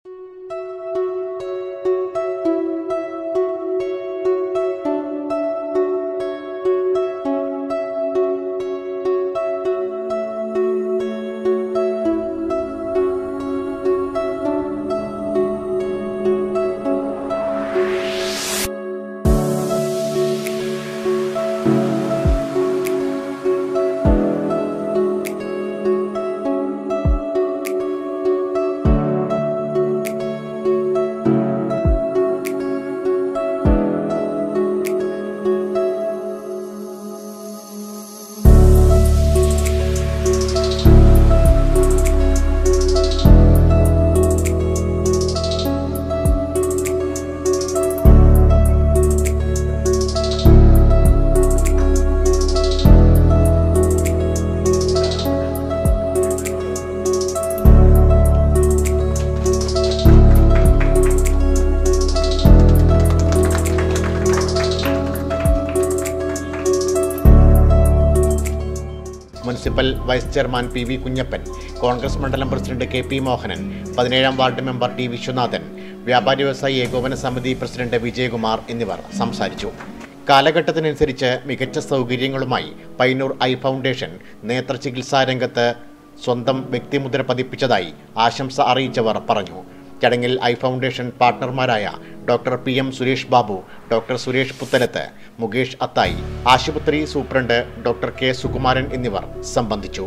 municipal vice chairman P V Kunhappan Congress മണ്ഡലം പ്രസിഡന്റ് കെ പി മോഹനൻ പതിനേഴാം വാർഡ് മെമ്പർ ടി വിശ്വനാഥൻ വ്യാപാരി വ്യവസായി ഏകോപന സമിതി പ്രസിഡന്റ് വിജയകുമാർ എന്നിവർ സംസാരിച്ചു കാലഘട്ടത്തിനനുസരിച്ച് മികച്ച സൗകര്യങ്ങളുമായി പൈനൂർ ഐ ഫൗണ്ടേഷൻ നേത്ര ചികിത്സാ രംഗത്ത് സ്വന്തം വ്യക്തിമുദ്ര പതിപ്പിച്ചതായി ആശംസ അറിയിച്ചവർ പറഞ്ഞു ചടങ്ങിൽ ഐ ഫൗണ്ടേഷൻ പാർട്ണർമാരായ doctor P M Suresh Babu doctor Suresh Puthalath Mukesh Athayi ആശുപത്രി സൂപ്രണ്ട് ഡോക്ടർ കെ സുകുമാരൻ എന്നിവർ സംബന്ധിച്ചു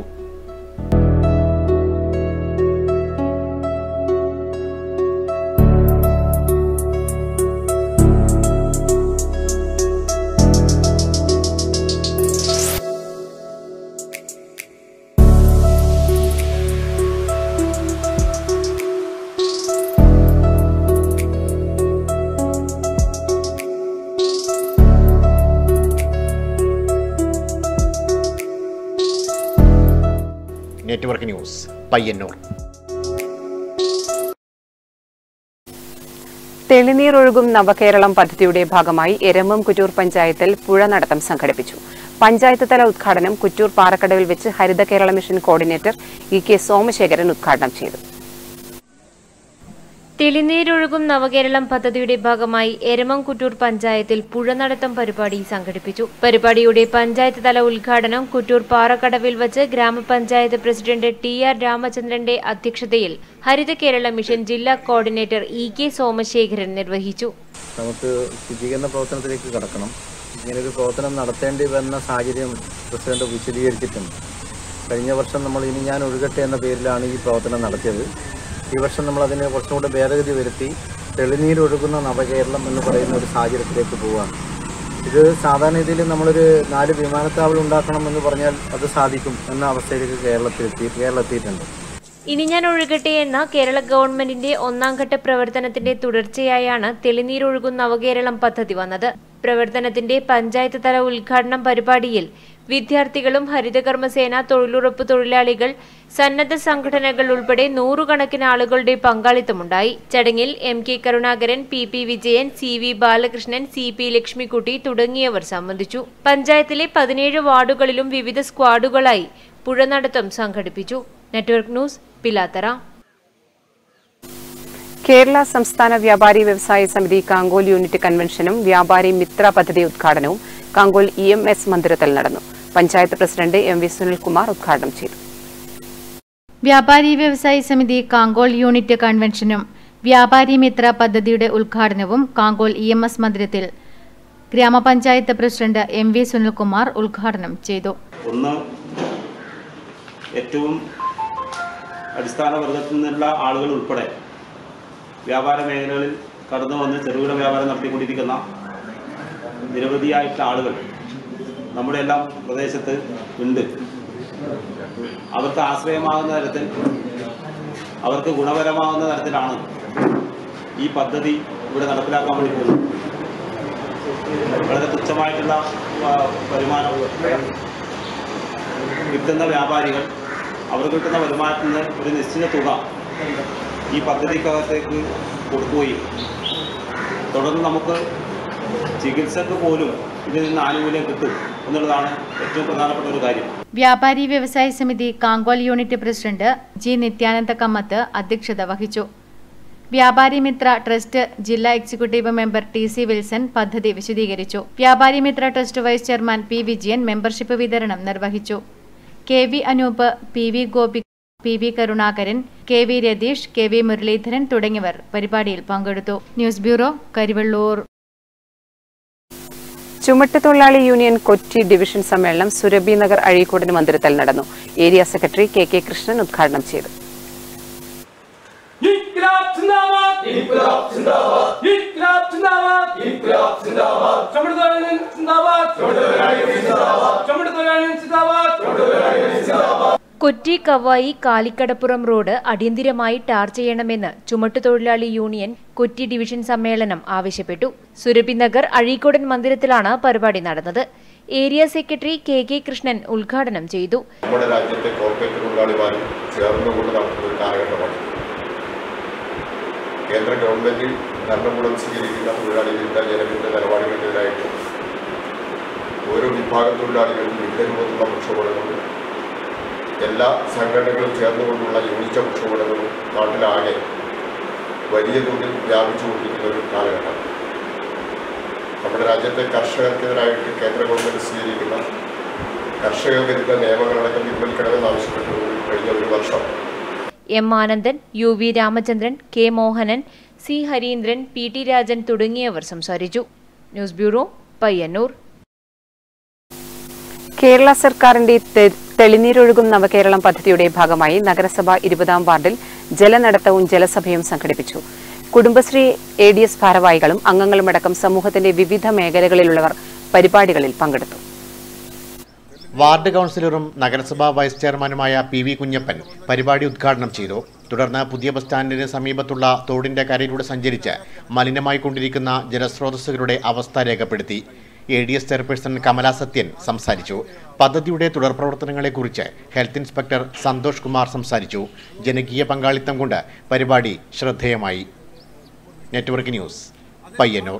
നെറ്റ്വർക്ക് ന്യൂസ് പയ്യന്നൂർ
തെളിനീർ ഒഴുകും നവകേരളം പദ്ധതിയുടെ ഭാഗമായി എരമം കുറ്റൂർ പഞ്ചായത്തിൽ പുഴ നടത്തം സംഘടിപ്പിച്ചു പഞ്ചായത്ത് തല ഉദ്ഘാടനം കുറ്റൂർ പാറക്കടവിൽ വെച്ച് Haritha Kerala mission coordinator E K Somasekharan ഉദ്ഘാടനം ചെയ്തു
തെളിനീരൊഴുകും നവകേരളം പദ്ധതിയുടെ ഭാഗമായി എരമംകുറ്റൂർ പഞ്ചായത്തിൽ പുഴനടത്തം പരിപാടി സംഘടിപ്പിച്ചു പരിപാടിയുടെ പഞ്ചായത്ത് തല ഉദ്ഘാടനം കുറ്റൂർ പാറക്കടവിൽ വച്ച് ഗ്രാമപഞ്ചായത്ത് പ്രസിഡന്റ് ടി ആർ രാമചന്ദ്രന്റെ അധ്യക്ഷതയിൽ ഹരിത കേരള മിഷൻ ജില്ലാ കോർഡിനേറ്റർ ഇ കെ സോമശേഖരൻ നിർവഹിച്ചു
നമുക്ക് ശുചീകരണ പ്രവർത്തനത്തിലേക്ക് കടക്കണം ഇങ്ങനൊരു പ്രവർത്തനം നടത്തേണ്ടി വന്ന സാഹചര്യം പ്രസിഡന്റ് വിശദീകരിച്ചിട്ടുണ്ട് കഴിഞ്ഞ വർഷം നമ്മൾ ഇനി ഞാൻ ഒഴുകട്ടെ എന്ന പേരിലാണ് ഈ പ്രവർത്തനം നടത്തിയത് ഈ വർഷം നമ്മൾ അതിന് കുറച്ചും കൂടെ ഭേദഗതി വരുത്തി തെളിനീരൊഴുകുന്ന നവകേരളം എന്ന് പറയുന്ന ഒരു സാഹചര്യത്തിലേക്ക് പോവുകയാണ് ഇത് സാധാരണ രീതിയിൽ നമ്മളൊരു നാല് വിമാനത്താവളം ഉണ്ടാക്കണം എന്ന് പറഞ്ഞാൽ അത് സാധിക്കും എന്ന അവസ്ഥയിലേക്ക് കേരളത്തിലെത്തി കേരളത്തിയിട്ടുണ്ട്
ഇനി ഞാൻ ഒഴുകട്ടെ എന്ന കേരള ഗവൺമെന്റിന്റെ ഒന്നാം ഘട്ട പ്രവർത്തനത്തിന്റെ തുടർച്ചയായാണ് തെളിനീരൊഴുകും നവകേരളം പദ്ധതി വന്നത് പ്രവർത്തനത്തിന്റെ പഞ്ചായത്ത് തല ഉദ്ഘാടനം പരിപാടിയിൽ വിദ്യാർത്ഥികളും ഹരിതകർമ്മസേന തൊഴിലുറപ്പ് തൊഴിലാളികൾ സന്നദ്ധ സംഘടനകൾ ഉൾപ്പെടെ നൂറുകണക്കിന് ആളുകളുടെ പങ്കാളിത്തമുണ്ടായി ചടങ്ങിൽ M K Karunakaran P P Vijayan C V Balakrishnan C P Lakshmikutty തുടങ്ങിയവർ സംബന്ധിച്ചു പഞ്ചായത്തിലെ പതിനേഴ് വാർഡുകളിലും വിവിധ സ്ക്വാഡുകളായി പുഴനടത്തം സംഘടിപ്പിച്ചു നെറ്റ്വർക്ക് ന്യൂസ് പിലാത്തറ
കേരള സംസ്ഥാന വ്യാപാരി വ്യവസായ സമിതി കാങ്കോൽ യൂണിറ്റ് കൺവെൻഷനും വ്യാപാരി മിത്ര പദ്ധതി ഉദ്ഘാടനവും കാങ്കോൽ ഇ എം എസ് മന്ദിരത്തിൽ നടന്നു panchayat president M V Sunilkumar ഉദ്ഘാടനം ചെയ്തു
വ്യാപാരി വ്യവസായി സമിതി കാങ്കോൾ യൂണിറ്റ് കൺവെൻഷനും വ്യാപാരി മിത്ര പദ്ധതിയുടെ ഉദ്ഘാടനവും കാങ്കോൾ ഇ എം എസ് മന്ദിരത്തിൽ ഗ്രാമപഞ്ചായത്ത് പ്രസിഡന്റ് എം വി സുനിൽകുമാർ ഉദ്ഘാടനം ചെയ്തു
ഒന്ന് ഏറ്റവും അടിസ്ഥാന വർഗത്തിൽ നിന്നുള്ള ആളുകൾ ഉൾപ്പെടെ വ്യാപാര മേഖലകളിൽ കടന്നു വന്ന് ചെറുകിട വ്യാപാരം നടത്തിക്കൊണ്ടിരിക്കുന്ന നിരവധിയായിട്ടുള്ള ആളുകൾ നമ്മുടെ എല്ലാം പ്രദേശത്ത് ഉണ്ട് അവർക്ക് ആശ്രയമാകുന്ന തരത്തിൽ അവർക്ക് ഗുണപരമാകുന്ന തരത്തിലാണ് ഈ പദ്ധതി ഇവിടെ നടപ്പിലാക്കാൻ വേണ്ടി പോകുന്നത് വളരെ തുച്ഛമായിട്ടുള്ള ആ, വരുമാനം വിൽക്കുന്ന വ്യാപാരികൾ അവർക്ക് കിട്ടുന്ന വരുമാനത്തിൽ നിന്ന് ഒരു നിശ്ചിത തുക ഈ പദ്ധതിക്കകത്തേക്ക് കൊടുക്കുകയും തുടർന്ന് നമുക്ക് ചികിത്സക്ക് പോലും ഇതിൽ നിന്ന് ആനുകൂല്യം കിട്ടും എന്നുള്ളതാണ് ഏറ്റവും പ്രധാനപ്പെട്ട ഒരു കാര്യം
വ്യാപാരി വ്യവസായ സമിതി Kankol unit president G Nithyananda Kamath അധ്യക്ഷത വഹിച്ചു വ്യാപാരി മിത്ര ട്രസ്റ്റ് ജില്ലാ executive member T C Wilson പദ്ധതി വിശദീകരിച്ചു Vyapari Mitra trust vice chairman P Vijayan membership വിതരണം നിർവഹിച്ചു K V Anoop P V Gopi P V Karunakaran K V Ratheesh K V Muraleedharan തുടങ്ങിയവർ പരിപാടിയിൽ പങ്കെടുത്തു ന്യൂസ് ബ്യൂറോ കരിവള്ളൂർ
ചുമട്ടുതൊഴിലാളി യൂണിയൻ കൊച്ചി ഡിവിഷൻ സമ്മേളനം സുരഭി നഗർ അഴീക്കോടിന് മന്ദിരത്തിൽ നടന്നു area secretary K K Krishnan ഉദ്ഘാടനം ചെയ്തു
ഇൻക്ലാബ് സിന്ദാബാദ് ഇൻക്ലാബ് സിന്ദാബാദ് ഇൻക്ലാബ് സിന്ദാബാദ് ഇൻക്ലാബ് സിന്ദാബാദ് ചുമട്ടുതൊഴിലാളി സിന്ദാബാദ് ചുമട്ടുതൊഴിലാളി സിന്ദാബാദ് ചുമട്ടുതൊഴിലാളി സിന്ദാബാദ് ചുമട്ടുതൊഴിലാളി സിന്ദാബാദ്
കൊച്ചി കവായി കാലിക്കടപ്പുറം റോഡ് അടിയന്തിരമായി ടാർ ചെയ്യണമെന്ന് ചുമട്ടുതൊഴിലാളി യൂണിയൻ കൊച്ചി ഡിവിഷൻ സമ്മേളനം ആവശ്യപ്പെട്ടു സുരഭി നഗർ അഴീക്കോടൻ മന്ദിരത്തിലാണ് പരിപാടി നടന്നത് area secretary K K Krishnan ഉദ്ഘാടനം ചെയ്തു
നമ്മുടെ രാജ്യത്തെ കോർപ്പറേറ്റ് തൊഴിലാളിമാരും ചേർന്നുകൊണ്ട് നടത്തുന്ന ഒരു കാലഘട്ടമാണ് കേന്ദ്ര ഗവൺമെന്റ് ഭരണകൂടം സ്വീകരിക്കുന്ന തൊഴിലാളി വിരുദ്ധ ജനവിരുദ്ധ നിലപാടുകൾക്കെതിരായിട്ട് ഓരോ വിഭാഗം തൊഴിലാളികൾക്കും വിവിധ രൂപത്തിലുള്ള പ്രക്ഷോഭങ്ങളും എല്ലാ സംഘടനകളും ചേർന്നുകൊണ്ടുള്ള യോജിച്ച പ്രക്ഷോഭങ്ങളും നാട്ടിലാകെ വലിയ തോതിൽ വ്യാപിച്ചുകൊണ്ടിരിക്കുന്ന ഒരു കാലഘട്ടം നമ്മുടെ രാജ്യത്തെ കർഷകർക്കെതിരായിട്ട് കേന്ദ്ര ഗവൺമെന്റ് സ്വീകരിക്കുന്ന കർഷക വിരുദ്ധ നിയമങ്ങളടക്കം പിൻവലിക്കണമെന്ന് ആവശ്യപ്പെട്ടുകൊണ്ട് കഴിഞ്ഞ ഒരു വർഷം
M Anandan U V Ramachandran K Mohanan C Hareendran P T Rajan തുടങ്ങിയവർ സംസാരിച്ചു ന്യൂസ് ബ്യൂറോ പയ്യന്നൂർ
കേരള സർക്കാരിന്റെ തെ- തെളിനീരൊഴുകും നവകേരളം പദ്ധതിയുടെ ഭാഗമായി നഗരസഭ ഇരുപതാം വാർഡിൽ ജലനടത്തവും ജലസഭയും സംഘടിപ്പിച്ചു കുടുംബശ്രീ എ ഡി എസ് ഭാരവാഹികളും അംഗങ്ങളുമടക്കം സമൂഹത്തിന്റെ വിവിധ മേഖലകളിലുള്ളവർ പരിപാടികളിൽ പങ്കെടുത്തു
വാർഡ് കൗൺസിലറും നഗരസഭാ വൈസ് ചെയർമാനുമായ പി വി കുഞ്ഞപ്പൻ പരിപാടി ഉദ്ഘാടനം ചെയ്തു തുടർന്ന് പുതിയ ബസ് സ്റ്റാൻഡിന് സമീപത്തുള്ള തോടിന്റെ കരയിലൂടെ സഞ്ചരിച്ച് മലിനമായി കൊണ്ടിരിക്കുന്ന ജലസ്രോതസ്സുകളുടെ അവസ്ഥ രേഖപ്പെടുത്തി A D S chairperson Kamala Sathyan സംസാരിച്ചു പദ്ധതിയുടെ തുടർ പ്രവർത്തനങ്ങളെക്കുറിച്ച് ഹെൽത്ത് ഇൻസ്പെക്ടർ സന്തോഷ് കുമാർ സംസാരിച്ചു ജനകീയ പങ്കാളിത്തം കൊണ്ട് പരിപാടി ശ്രദ്ധേയമായി network news Payyanur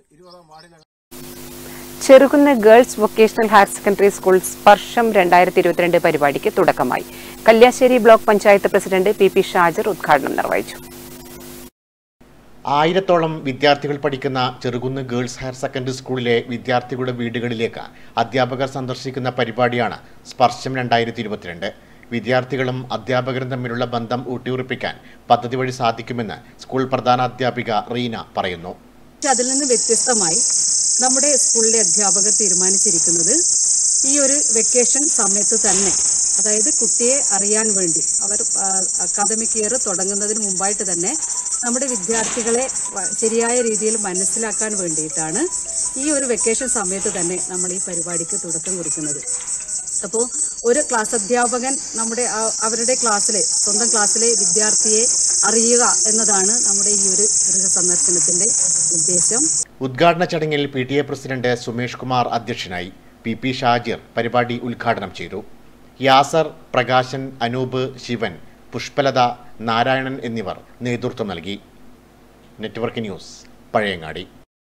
Cherukunnu girls vocational higher secondary school Sparsham രണ്ടായിരത്തി ഇരുപത്തിരണ്ട് പരിപാടിക്ക് തുടക്കമായി Kalliasseri block panchayat president P P Shajar ഉദ്ഘാടനം നിർവഹിച്ചു
ആയിരത്തോളം വിദ്യാർത്ഥികൾ പഠിക്കുന്ന ചെറുകുന്ന് ഗേൾസ് ഹയർ സെക്കൻഡറി സ്കൂളിലെ വിദ്യാർത്ഥികളുടെ വീടുകളിലേക്ക് അധ്യാപകർ സന്ദർശിക്കുന്ന പരിപാടിയാണ് സ്പർശം രണ്ടായിരത്തി ഇരുപത്തിരണ്ട് വിദ്യാർത്ഥികളും അധ്യാപകരും തമ്മിലുള്ള ബന്ധം ഊട്ടിയുറപ്പിക്കാൻ പദ്ധതി വഴി സാധിക്കുമെന്ന് സ്കൂൾ പ്രധാനാധ്യാപിക റീന പറയുന്നു
പക്ഷെ അതിൽ നിന്ന് വ്യത്യസ്തമായി നമ്മുടെ സ്കൂളിലെ അധ്യാപകർ തീരുമാനിച്ചിരിക്കുന്നത് ഈ ഒരു വെക്കേഷൻ സമയത്ത് തന്നെ അതായത് കുട്ടിയെ അറിയാൻ വേണ്ടി അവർ അക്കാദമിക് ഇയർ തുടങ്ങുന്നതിന് മുമ്പായിട്ട് തന്നെ നമ്മുടെ വിദ്യാർത്ഥികളെ വ- ശരിയായ രീതിയിൽ മനസ്സിലാക്കാൻ വേണ്ടിയിട്ടാണ് ഈ ഒരു വെക്കേഷൻ സമയത്ത് തന്നെ നമ്മൾ ഈ പരിപാടിക്ക് തുടക്കം കുറിക്കുന്നത് അപ്പോൾ ഒരു ക്ലാസ് അധ്യാപകൻ നമ്മുടെ ആ- അവരുടെ ക്ലാസ്സിലെ സ്വന്തം ക്ലാസ്സിലെ വിദ്യാർത്ഥിയെ അറിയുക എന്നതാണ് നമ്മുടെ ഈ ഒരു ഗൃഹ സന്ദർശനത്തിന്റെ ഉദ്ദേശം
ഉദ്ഘാടന ചടങ്ങിൽ P T A president Sumesh Kumar അധ്യക്ഷനായി പി പി ഷാജിർ പരിപാടി ഉദ്ഘാടനം ചെയ്തു യാസർ പ്രകാശൻ അനൂപ് ശിവൻ പുഷ്പലത നാരായണൻ എന്നിവർ നേതൃത്വം നൽകി നെറ്റ്വർക്ക് ന്യൂസ് പഴയങ്ങാടി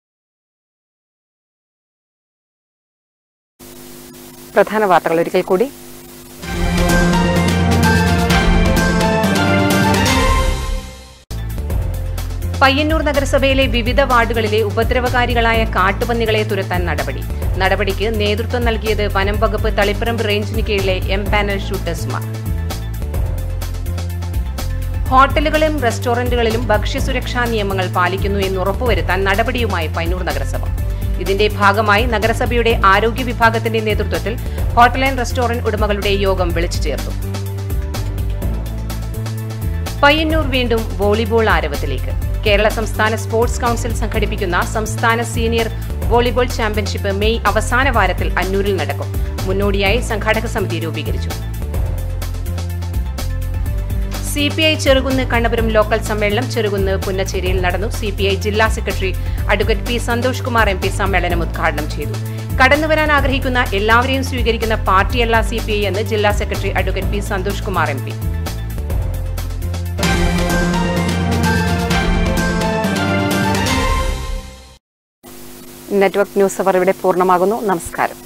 പ്രധാന വാർത്തകൾ ഒരിക്കൽ കൂടി പയ്യന്നൂർ നഗരസഭയിലെ വിവിധ വാർഡുകളിലെ ഉപദ്രവകാരികളായ കാട്ടുപന്നികളെ തുരത്താൻ നടപടി നടപടിക്ക് നേതൃത്വം നൽകിയത് വനം വകുപ്പ് തളിപ്പറമ്പ് റേഞ്ചിന് കീഴിലെ എം പാനൽ ഷൂട്ടേഴ്സ്മാർ ഹോട്ടലുകളിലും റെസ്റ്റോറന്റുകളിലും ഭക്ഷ്യസുരക്ഷാ നിയമങ്ങൾ പാലിക്കുന്നു എന്ന് ഉറപ്പുവരുത്താൻ നടപടിയുമായി പയ്യന്നൂർ നഗരസഭ ഇതിന്റെ ഭാഗമായി നഗരസഭയുടെ ആരോഗ്യ വിഭാഗത്തിന്റെ നേതൃത്വത്തിൽ ഹോട്ടൽ ആൻഡ് റെസ്റ്റോറന്റ് ഉടമകളുടെ യോഗം വിളിച്ചു ചേർത്തു പയ്യന്നൂർ വീണ്ടും വോളിബോൾ ആരവത്തിലേക്ക് കേരള സംസ്ഥാന സ്പോർട്സ് കൌൺസിൽ സംഘടിപ്പിക്കുന്ന സംസ്ഥാന സീനിയർ വോളിബോൾ ചാമ്പ്യൻഷിപ്പ് മെയ് അവസാന വാരത്തിൽ അന്നൂരിൽ നടക്കും മുന്നോടിയായി സംഘാടക സമിതി രൂപീകരിച്ചു C P I Cherukunnu Kannapuram local സമ്മേളനം ചെറുകുന്ന് പുന്നച്ചേരിയിൽ നടന്നു സി പി ഐ ജില്ലാ secretary advocate P Santhosh Kumar M P സമ്മേളനം ഉദ്ഘാടനം ചെയ്തു കടന്നുവരാൻ ആഗ്രഹിക്കുന്ന എല്ലാവരെയും സ്വീകരിക്കുന്ന പാർട്ടിയല്ല സി പി ഐ എന്ന് ജില്ലാ secretary advocate P Santhosh Kumar M P network news അവർ ഇവിടെ പൂർണ്ണമാകുന്നു നമസ്കാരം